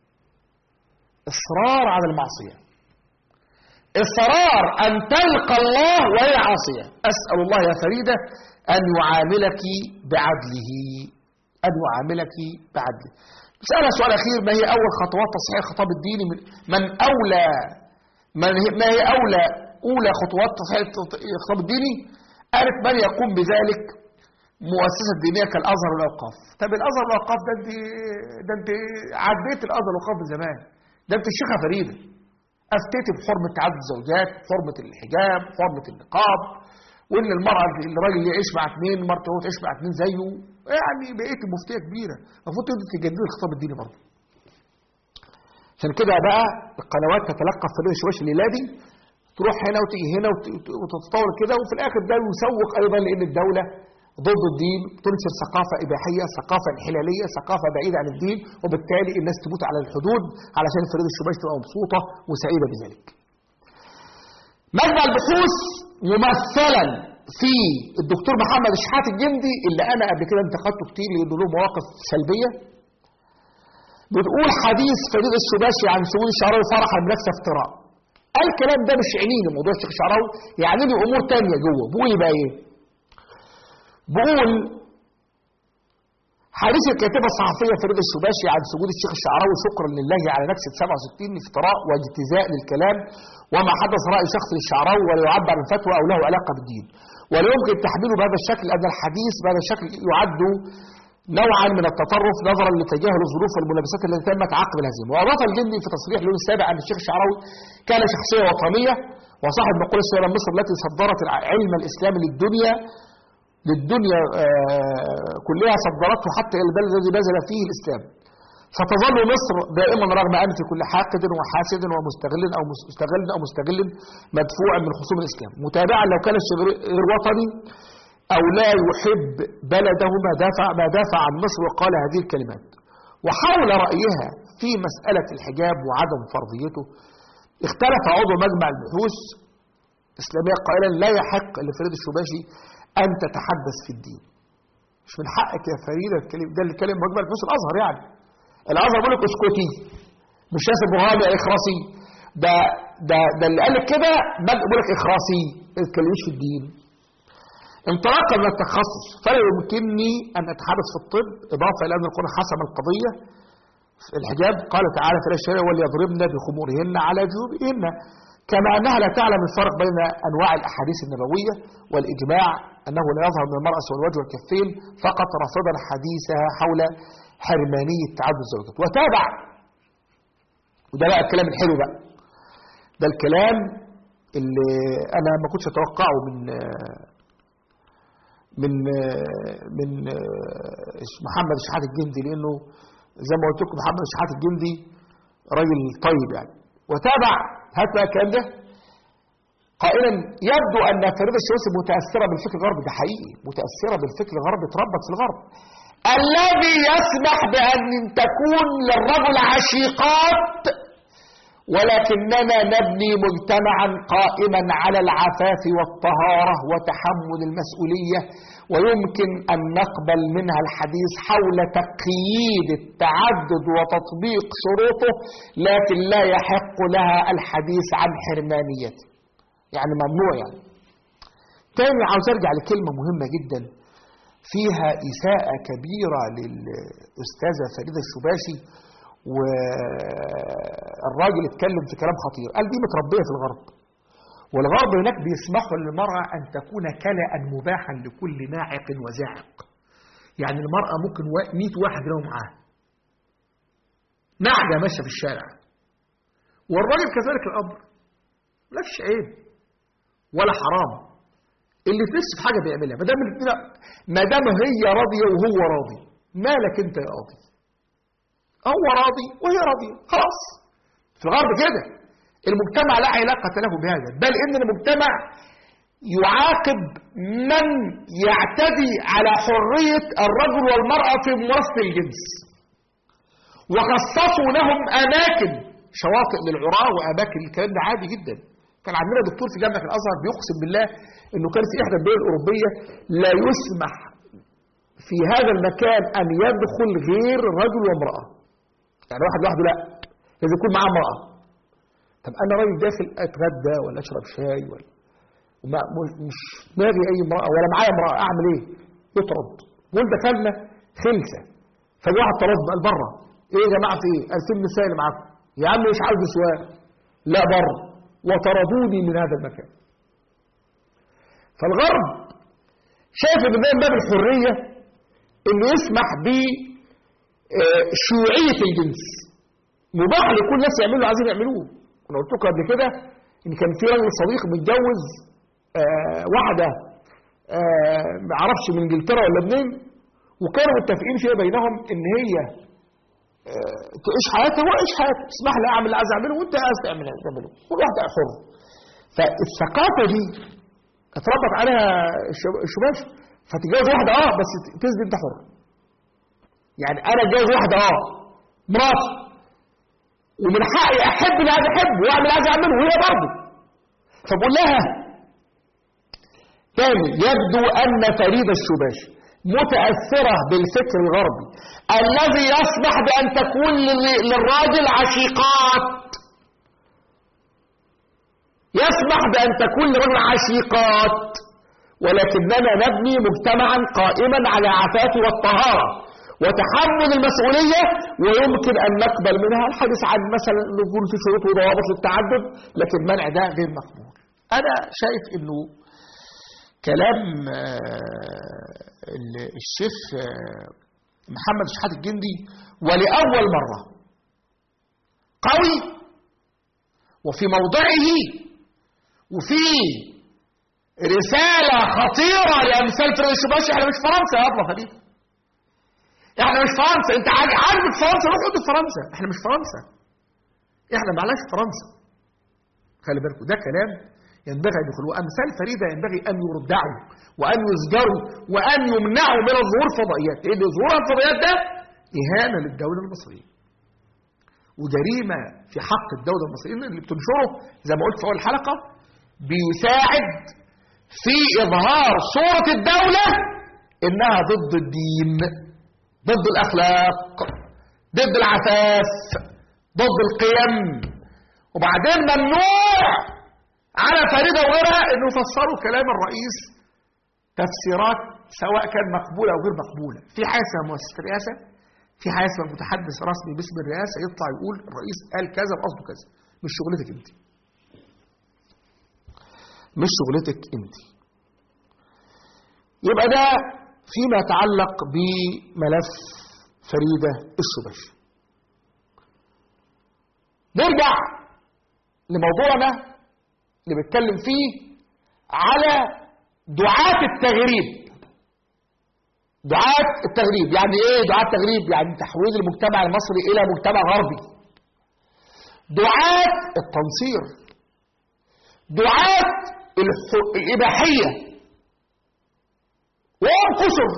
اصرار على المعصيه اصرار ان تلقى الله وهي عاصيه اسال الله يا فريده ان يعاملك بعدله ان يعاملك بعدله سألها سؤال أخير ما هي أول خطوات تصحيح الخطاب الديني من, من أولى من هي ما هي أولى أولى خطوات تصحيح الخطاب الديني قالت من يقوم بذلك مؤسسة دينية كالأزهر والأوقاف طب الأزهر والأوقاف ده أنت ده أنت عديت الأزهر والأوقاف من زمان ده أنت الشيخة فريدة أفتيتي بحرمة تعدد الزوجات حرمة الحجاب حرمة النقاب وإن المرأة الراجل يعيش مع اثنين مرته تعيش مع اثنين زيه يعني بقيت مفتية كبيرة المفروض تبدأ تجدد الخطاب الديني برضه عشان كده بقى القنوات تتلقى فريق الشواش الليلادي تروح هنا وتيجي هنا وت- وتتطور كده وفي الاخر ده يسوق ايضا لان الدوله ضد الدين تنشر ثقافه اباحيه ثقافه انحلاليه ثقافه بعيده عن الدين وبالتالي الناس تموت على الحدود علشان فريد الشباش تبقى مبسوطه وسعيده بذلك مجمع البحوث ممثلا في الدكتور محمد الشحات الجندي اللي انا قبل كده انتقدته كتير لانه له مواقف سلبيه بتقول حديث فريد الشباشي عن سعود الشعراوي فرحا بنفسه افتراء الكلام ده مش عينيني موضوع الشيخ الشعراوي يعني لي امور تانية جوه بقول بقى ايه بقول حديث الكاتبة الصحفية فريدة الشباشي عن سجود الشيخ الشعراوي شكرا لله على نكسة 67 افتراء واجتزاء للكلام وما حدث رأي شخص للشعراوي ولا يعبر عن فتوى أو له علاقة بالدين ولا يمكن تحميله بهذا الشكل أن الحديث بهذا الشكل يعد نوعا من التطرف نظرا لتجاهل الظروف والملابسات التي تمت عقب الهزيمه واضاف الجندي في تصريح له السابع ان الشيخ الشعراوي كان شخصيه وطنيه وصاحب مقوله سيره مصر التي صدرت علم الاسلام للدنيا للدنيا آه، كلها صدرته حتى الى البلد الذي نزل فيه الاسلام ستظل مصر دائما رغم انف كل حاقد وحاسد ومستغل او مستغل او مستغل مدفوع من خصوم الاسلام متابعا لو كان الشيء غير وطني او لا يحب بلده ما دافع ما دافع عن مصر وقال هذه الكلمات وحول رايها في مساله الحجاب وعدم فرضيته اختلف عضو مجمع البحوث الاسلاميه قائلا لا يحق لفريد الشباشي ان تتحدث في الدين مش من حقك يا فريده الكلام ده اللي كلم مجمع البحوث الازهر يعني الازهر بيقول لك اسكتي مش ياسر برهامي يا اخراسي ده ده ده اللي قال لك كده بيقول لك اخراسي ما تتكلميش في الدين انطلاقا من التخصص فلا يمكنني ان اتحدث في الطب اضافه الى ان القران حسم القضيه في الحجاب قال تعالى في الشريعه وليضربن بخمورهن على جيوبهن كما انها لا تعلم الفرق بين انواع الاحاديث النبويه والاجماع انه لا يظهر من المراه سوى الوجه والكفين فقط رافضا حديثها حول حرمانيه تعدد الزوجات وتابع وده بقى الكلام الحلو بقى ده الكلام اللي انا ما كنتش اتوقعه من من من محمد الشحات الجندي لانه زي ما قلت لكم محمد الشحات الجندي راجل طيب يعني وتابع هات بقى الكلام ده قائلا يبدو ان فريدة الشوسي متاثره بالفكر الغربي ده حقيقي متاثره بالفكر الغربي اتربت في الغرب الذي يسمح بان تكون للرجل عشيقات ولكننا نبني مجتمعا قائما على العفاف والطهاره وتحمل المسؤوليه ويمكن ان نقبل منها الحديث حول تقييد التعدد وتطبيق شروطه لكن لا يحق لها الحديث عن حرمانيته يعني ممنوع يعني تاني عاوز ارجع لكلمه مهمه جدا فيها اساءه كبيره للاستاذه فريده الشباشي والراجل اتكلم في كلام خطير قال دي متربيه في الغرب والغرب هناك بيسمحوا للمرأة أن تكون كلأ مباحا لكل ناعق وزاعق يعني المرأة ممكن 100 واحد ينام معاها نعجة ماشية في الشارع والراجل كذلك الأمر لا فيش عيب ولا حرام اللي في نفسه في حاجة بيعملها ما دام ما دام هي راضية وهو راضي مالك أنت يا قاضي هو راضي وهي راضية خلاص في الغرب كده المجتمع لا علاقة له بهذا بل إن المجتمع يعاقب من يعتدي على حرية الرجل والمرأة في ممارسة الجنس وخصصوا لهم أماكن شواطئ للعراة وأماكن الكلام ده عادي جدا كان عندنا دكتور في جامعة الأزهر بيقسم بالله إنه كان في إحدى الدول الأوروبية لا يسمح في هذا المكان أن يدخل غير رجل وامرأة يعني واحد لوحده لا لازم يكون معاه امرأة طب انا راجل داخل اتغدى ولا اشرب شاي ولا وما مش دماغي اي امراه ولا معايا امراه اعمل ايه؟ يطرد دول دخلنا خلسه فالواحد طرد بقى بره ايه يا جماعه في ايه؟ قال فين النساء اللي معاكم؟ يا عم مش عاوز نسوان لا بره وطردوني من هذا المكان فالغرب شايف ان ده من باب الحريه انه يسمح ب شيوعيه الجنس مباح لكل الناس يعملوا اللي عايزين يعملوه انا قلت لكم قبل كده ان كان في راجل صديق متجوز آه واحده آه ما اعرفش من انجلترا ولا منين وكانوا متفقين فيها بينهم ان هي آه تعيش حياتها هو يعيش حياته اسمح لي اعمل اللي عايز اعمله وانت عايز تعمل اللي تعمله كل واحد حر فالثقافه دي اتربط عليها الشباب فتتجوز واحده اه بس تثبت انت حر يعني انا اتجوز واحده اه مراتي ومن حقي احب اللي عايز احبه واعمل اللي عايز اعمله وهي برضه فبقول لها تاني يبدو ان فريده الشباشي متاثره بالفكر الغربي الذي يسمح بان تكون للراجل عشيقات يسمح بان تكون للرجل عشيقات ولكننا نبني مجتمعا قائما على العفاف والطهاره وتحمل المسؤولية ويمكن أن نقبل منها الحديث عن مثلا نقول في شروط وضوابط للتعدد لكن منع ده غير مقبول أنا شايف أنه كلام الشيخ محمد شحات الجندي ولأول مرة قوي وفي موضعه وفي رسالة خطيرة لأمثال فريد الشباشي احنا مش فرنسا يا أبله خليفة احنا مش فرنسا انت عاجبك فرنسا روح اقعد في فرنسا احنا مش فرنسا احنا معلاش فرنسا خلي بالكم ده كلام ينبغي ان يدخلوا امثال فريده ينبغي ان يردعوا وان يزجروا وان يمنعوا من الظهور فضائيات لان ظهور الفضائيات ده اهانه للدوله المصريه وجريمه في حق الدوله المصريه اللي بتنشره زي ما قلت في اول الحلقه بيساعد في اظهار صوره الدوله انها ضد الدين ضد الأخلاق ضد العفاف ضد القيم وبعدين ممنوع على فريدة وغيرها انه يفسروا كلام الرئيس تفسيرات سواء كان مقبولة أو غير مقبولة في حاجة اسمها مؤسسة الرئاسة في حاجة اسمها متحدث رسمي باسم الرئاسة يطلع يقول الرئيس قال كذا وقصده كذا مش شغلتك انت مش شغلتك انت يبقى ده فيما يتعلق بملف فريدة الشبش نرجع لموضوعنا اللي بنتكلم فيه على دعاة التغريب دعاة التغريب يعني ايه دعاة التغريب يعني تحويل المجتمع المصري الى مجتمع غربي دعاة التنصير دعاة الح- الإباحية وهم كسر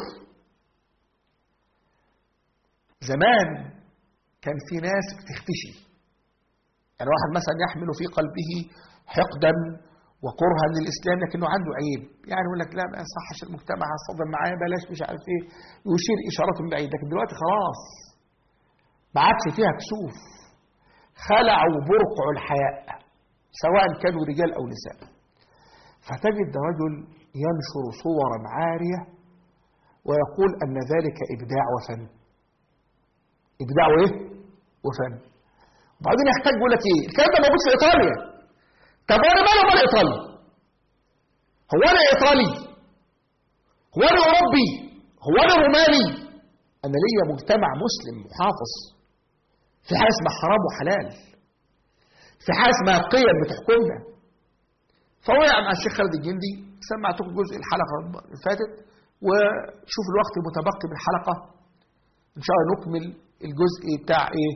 زمان كان في ناس بتختشي يعني واحد مثلا يحمل في قلبه حقدا وكرها للاسلام لكنه عنده عيب يعني يقول لك لا ما يصحش المجتمع هصطدم معايا بلاش مش عارف ايه يشير اشارات من بعيد لكن دلوقتي خلاص ما عادش فيها كسوف خلعوا برقع الحياء سواء كانوا رجال او نساء فتجد رجل ينشر صورا عاريه ويقول ان ذلك ابداع وفن ابداع وايه وفن وبعدين يحتاج يقول لك ايه الكلام ده موجود في ايطاليا طب وانا مالي ومال ايطالي هو انا ايطالي هو انا اوروبي هو انا روماني انا ليا مجتمع مسلم محافظ في حاجه اسمها حرام وحلال في حاجه اسمها قيم بتحكمنا فوقع مع الشيخ خالد الجندي سمعتكم جزء الحلقه اللي فاتت وشوف الوقت المتبقي من الحلقه ان شاء الله نكمل الجزء بتاع ايه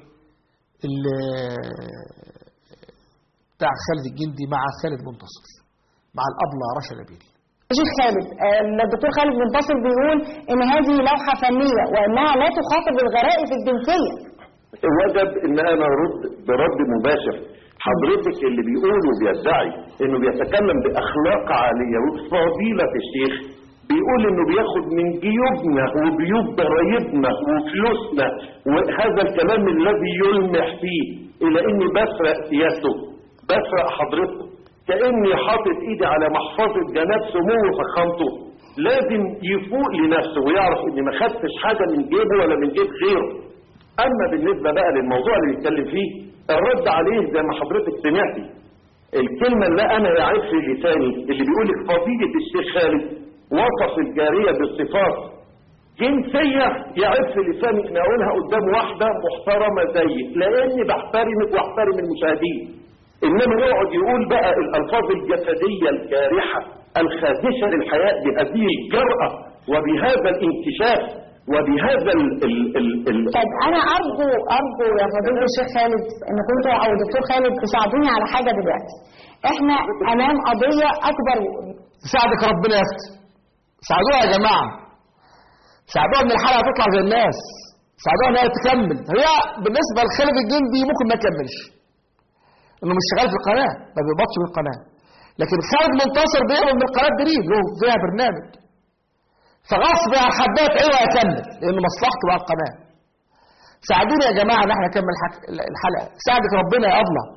ال- بتاع خالد الجندي مع خالد منتصر مع الابله رشا نبيل شيخ خالد آه، الدكتور خالد منتصر بيقول ان هذه لوحه فنيه وانها لا تخاطب الغرائز الجنسيه وجب ان انا ارد برد مباشر حضرتك اللي بيقول وبيدعي انه بيتكلم باخلاق عاليه وفضيله الشيخ بيقول انه بياخد من جيوبنا وجيوب ضرايبنا وفلوسنا وهذا الكلام الذي يلمح فيه الى اني بسرق سياسته بسرق حضرته كاني حاطط ايدي على محفظه جناب سمو فخامته لازم يفوق لنفسه ويعرف اني ما خدتش حاجه من جيبه ولا من جيب غيره اما بالنسبه بقى للموضوع اللي بيتكلم فيه الرد عليه زي ما حضرتك سمعتي الكلمه اللي انا يعيب في لساني اللي بيقول لك فضيله الشيخ خالد وصف الجاريه بالصفات جنسيه يعيب في لساني ان اقولها قدام واحده محترمه زيك لاني بحترمك واحترم المشاهدين انما يقعد يقول بقى الالفاظ الجسديه الجارحه الخادشه للحياه بهذه الجراه وبهذا الانكشاف وبهذا ال ال ال ال طب انا ارجو ارجو يا فضيله الشيخ خالد ان كنتوا او دكتور خالد تساعدوني على حاجه دلوقتي احنا امام قضيه اكبر ساعدك ربنا يفتي ساعدوها يا جماعه ساعدوها ان الحلقه تطلع زي الناس ساعدوها انها تكمل هي بالنسبه لخالد الجندي ممكن ما يكملش انه مش شغال في القناه ما بيقبضش من القناه لكن خالد منتصر بيقبض من القناه دريد له فيها برنامج فغصب عن حبات عيوه يكمل لان مصلحته مع القناه ساعدوني يا جماعه ان احنا نكمل حك... الحلقه ساعدك ربنا يا ابله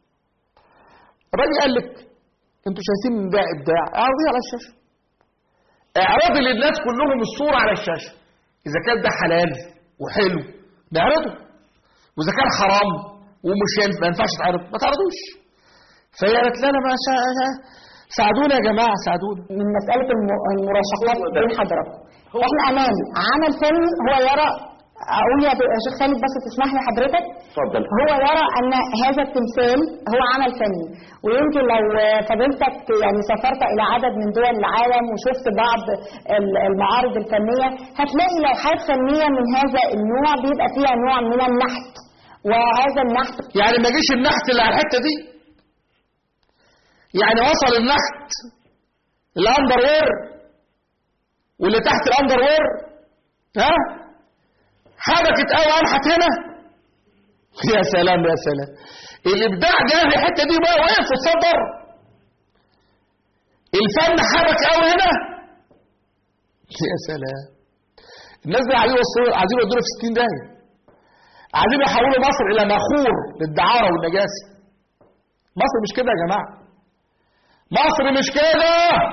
الراجل قال لك انتوا شايفين ان ده ابداع اعرضيه على الشاشه اعرضي للناس كلهم الصوره على الشاشه اذا كان ده حلال وحلو نعرضه واذا كان حرام ومش ينفع ما ينفعش تعرض ما تعرضوش فهي قالت لا لا ما شاء ساعدونا يا جماعه ساعدونا من مساله الم- المراشقات بين حضراتكم احنا امام عمل فني هو يرى اقول يا يا شيخ خالد بس تسمح لي حضرتك اتفضل هو يرى ان هذا التمثال هو عمل فني ويمكن لو فضيلتك يعني سافرت الى عدد من دول العالم وشفت بعض ال- المعارض الفنيه هتلاقي لوحات فنيه من هذا النوع بيبقى فيها نوع من النحت وهذا النحت يعني ما جيش النحت اللي على الحته دي يعني وصل النحت الاندر وير واللي تحت الاندر وير ها حركت قوي انحت هنا يا سلام يا سلام الابداع ده في الحته دي بقى واقف وتصدر الفن حرك قوي هنا يا سلام الناس دي عايزين يوصلوا عايزين يودونا في 60 داهيه عايزين يحولوا مصر الى مخور للدعاره والنجاسه مصر مش كده يا جماعه مصر مش كده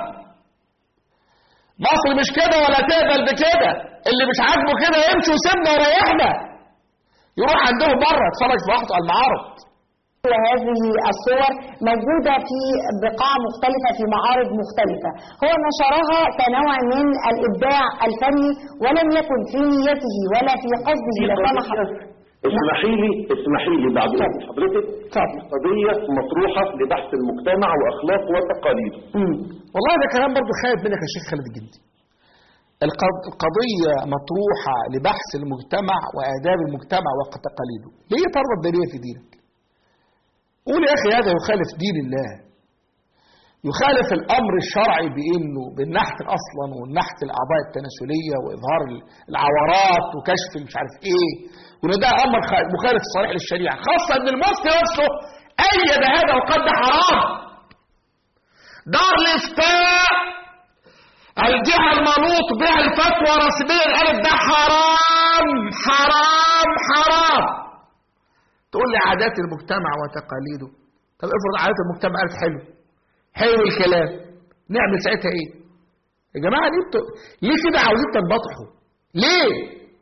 مصر مش كده ولا تقبل بكده اللي مش عاجبه كده يمشي وسيبنا وريحنا يروح عندهم بره يتفرج في وقته على المعارض هذه الصور موجودة في بقاع مختلفة في معارض مختلفة هو نشرها كنوع من الإبداع الفني ولم يكن في نيته ولا في قصده دي لسمح قضية اسمحي لي اسمحي لي بعد اذن حضرتك اتفضل. قضية مطروحة لبحث المجتمع واخلاقه وتقاليده والله ده كلام برضو خايف منك يا شيخ خالد الجندي الق- القضية مطروحة لبحث المجتمع وآداب المجتمع وتقاليده ليه تربط دليل في دينك قول يا أخي هذا يخالف دين الله يخالف الأمر الشرعي بأنه بالنحت أصلا والنحت الأعضاء التناسلية وإظهار العورات وكشف مش عارف إيه وإن ده أمر خ- مخالف صريح للشريعة خاصة أن المفتي نفسه أيد هذا وقال ده حرام دار الإفتاء الجهة المنوط بها الفتوى رسميا قالت ده حرام حرام حرام تقول لي عادات المجتمع وتقاليده طب افرض عادات المجتمع قالت حلو حلو الكلام نعمل ساعتها ايه يا جماعه ليه بت... ليه كده عاوزين تنبطحوا ليه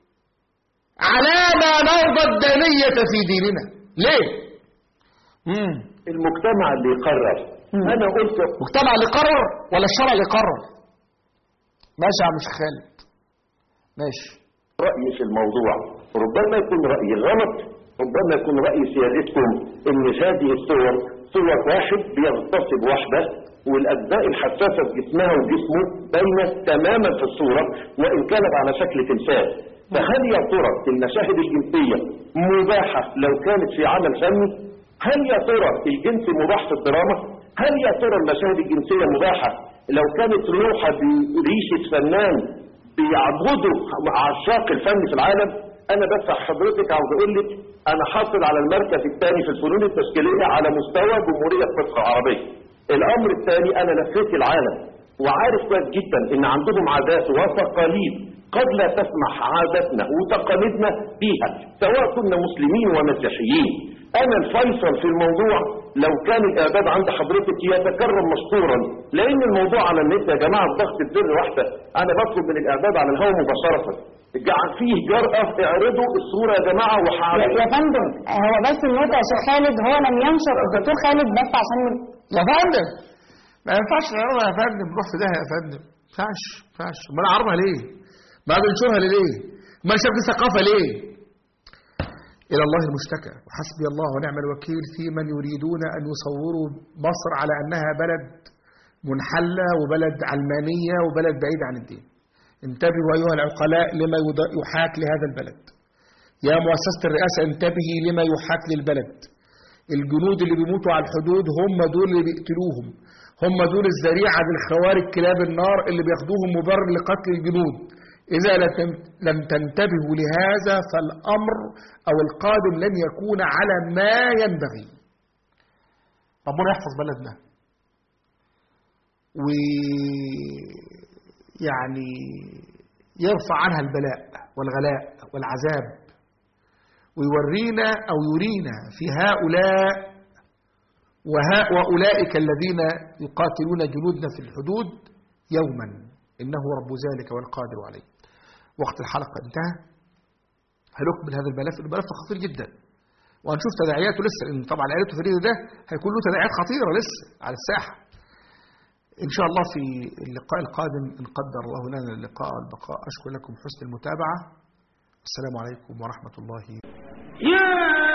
على ما نرضى الدانية في ديننا ليه مم. المجتمع اللي يقرر انا قلت مجتمع اللي قرر ولا الشرع اللي قرر ماشي يا عم شيخ خالد ماشي رأيي في الموضوع ربما يكون رأيي غلط ربما يكون رأي سيادتكم ان هذه الصور صور واحد بيغتصب واحدة والأجزاء الحساسة في جسمها وجسمه باينة تماما في الصورة وإن كانت على شكل تمثال فهل يا ترى المشاهد الجنسية مباحة لو كانت في عمل فني؟ هل يا ترى الجنس مباح في الدراما؟ هل يا ترى المشاهد الجنسية مباحة لو كانت لوحة بريشة فنان بيعبدوا عشاق الفن في العالم انا بس حضرتك عاوز اقول لك انا حاصل على المركز الثاني في الفنون التشكيليه على مستوى جمهوريه مصر العربيه الامر الثاني انا لفيت العالم وعارف كويس جدا ان عندهم عادات وتقاليد قد لا تسمح عاداتنا وتقاليدنا بيها سواء كنا مسلمين ومسيحيين انا الفيصل في الموضوع لو كان الاعداد عند حضرتك يتكرم مشكورا لان الموضوع على النت يا جماعه بضغط الزر واحده انا بطلب من الاعداد على الهواء مباشره جعل فيه جرأة اعرضوا الصورة يا جماعة يا وحاولوا يا فندم هو بس النقطة يا شيخ خالد هو لم ينشر الدكتور خالد بس عشان يا فندم ما ينفعش نعرضها يا فندم نروح في داهيه يا فندم ما ينفعش ما ينفعش امال نعرضها ليه؟ ما بنشرها ليه؟ ما شاف دي ثقافه ليه؟ الى الله المشتكى وحسبي الله ونعم الوكيل في من يريدون ان يصوروا مصر على انها بلد منحله وبلد علمانيه وبلد بعيد عن الدين. انتبهوا ايها العقلاء لما يض- يحاك لهذا البلد. يا مؤسسه الرئاسه انتبهي لما يحاك للبلد. الجنود اللي بيموتوا على الحدود هم دول اللي بيقتلوهم هم دول الذريعة للخوارج كلاب النار اللي بياخدوهم مبرر لقتل الجنود إذا لم تن- لم تنتبهوا لهذا فالأمر أو القادم لن يكون على ما ينبغي ربنا يحفظ بلدنا ويعني يرفع عنها البلاء والغلاء والعذاب ويورينا أو يرينا في هؤلاء وها وأولئك الذين يقاتلون جنودنا في الحدود يوما إنه رب ذلك والقادر عليه وقت الحلقة انتهى هنكمل هذا الملف الملف خطير جدا وهنشوف تداعياته لسه لأن طبعا عائلته فريدة ده هيكون له تداعيات خطيرة لسه على الساحة إن شاء الله في اللقاء القادم إن قدر الله لنا اللقاء والبقاء أشكر لكم حسن المتابعة السلام عليكم ورحمة الله يا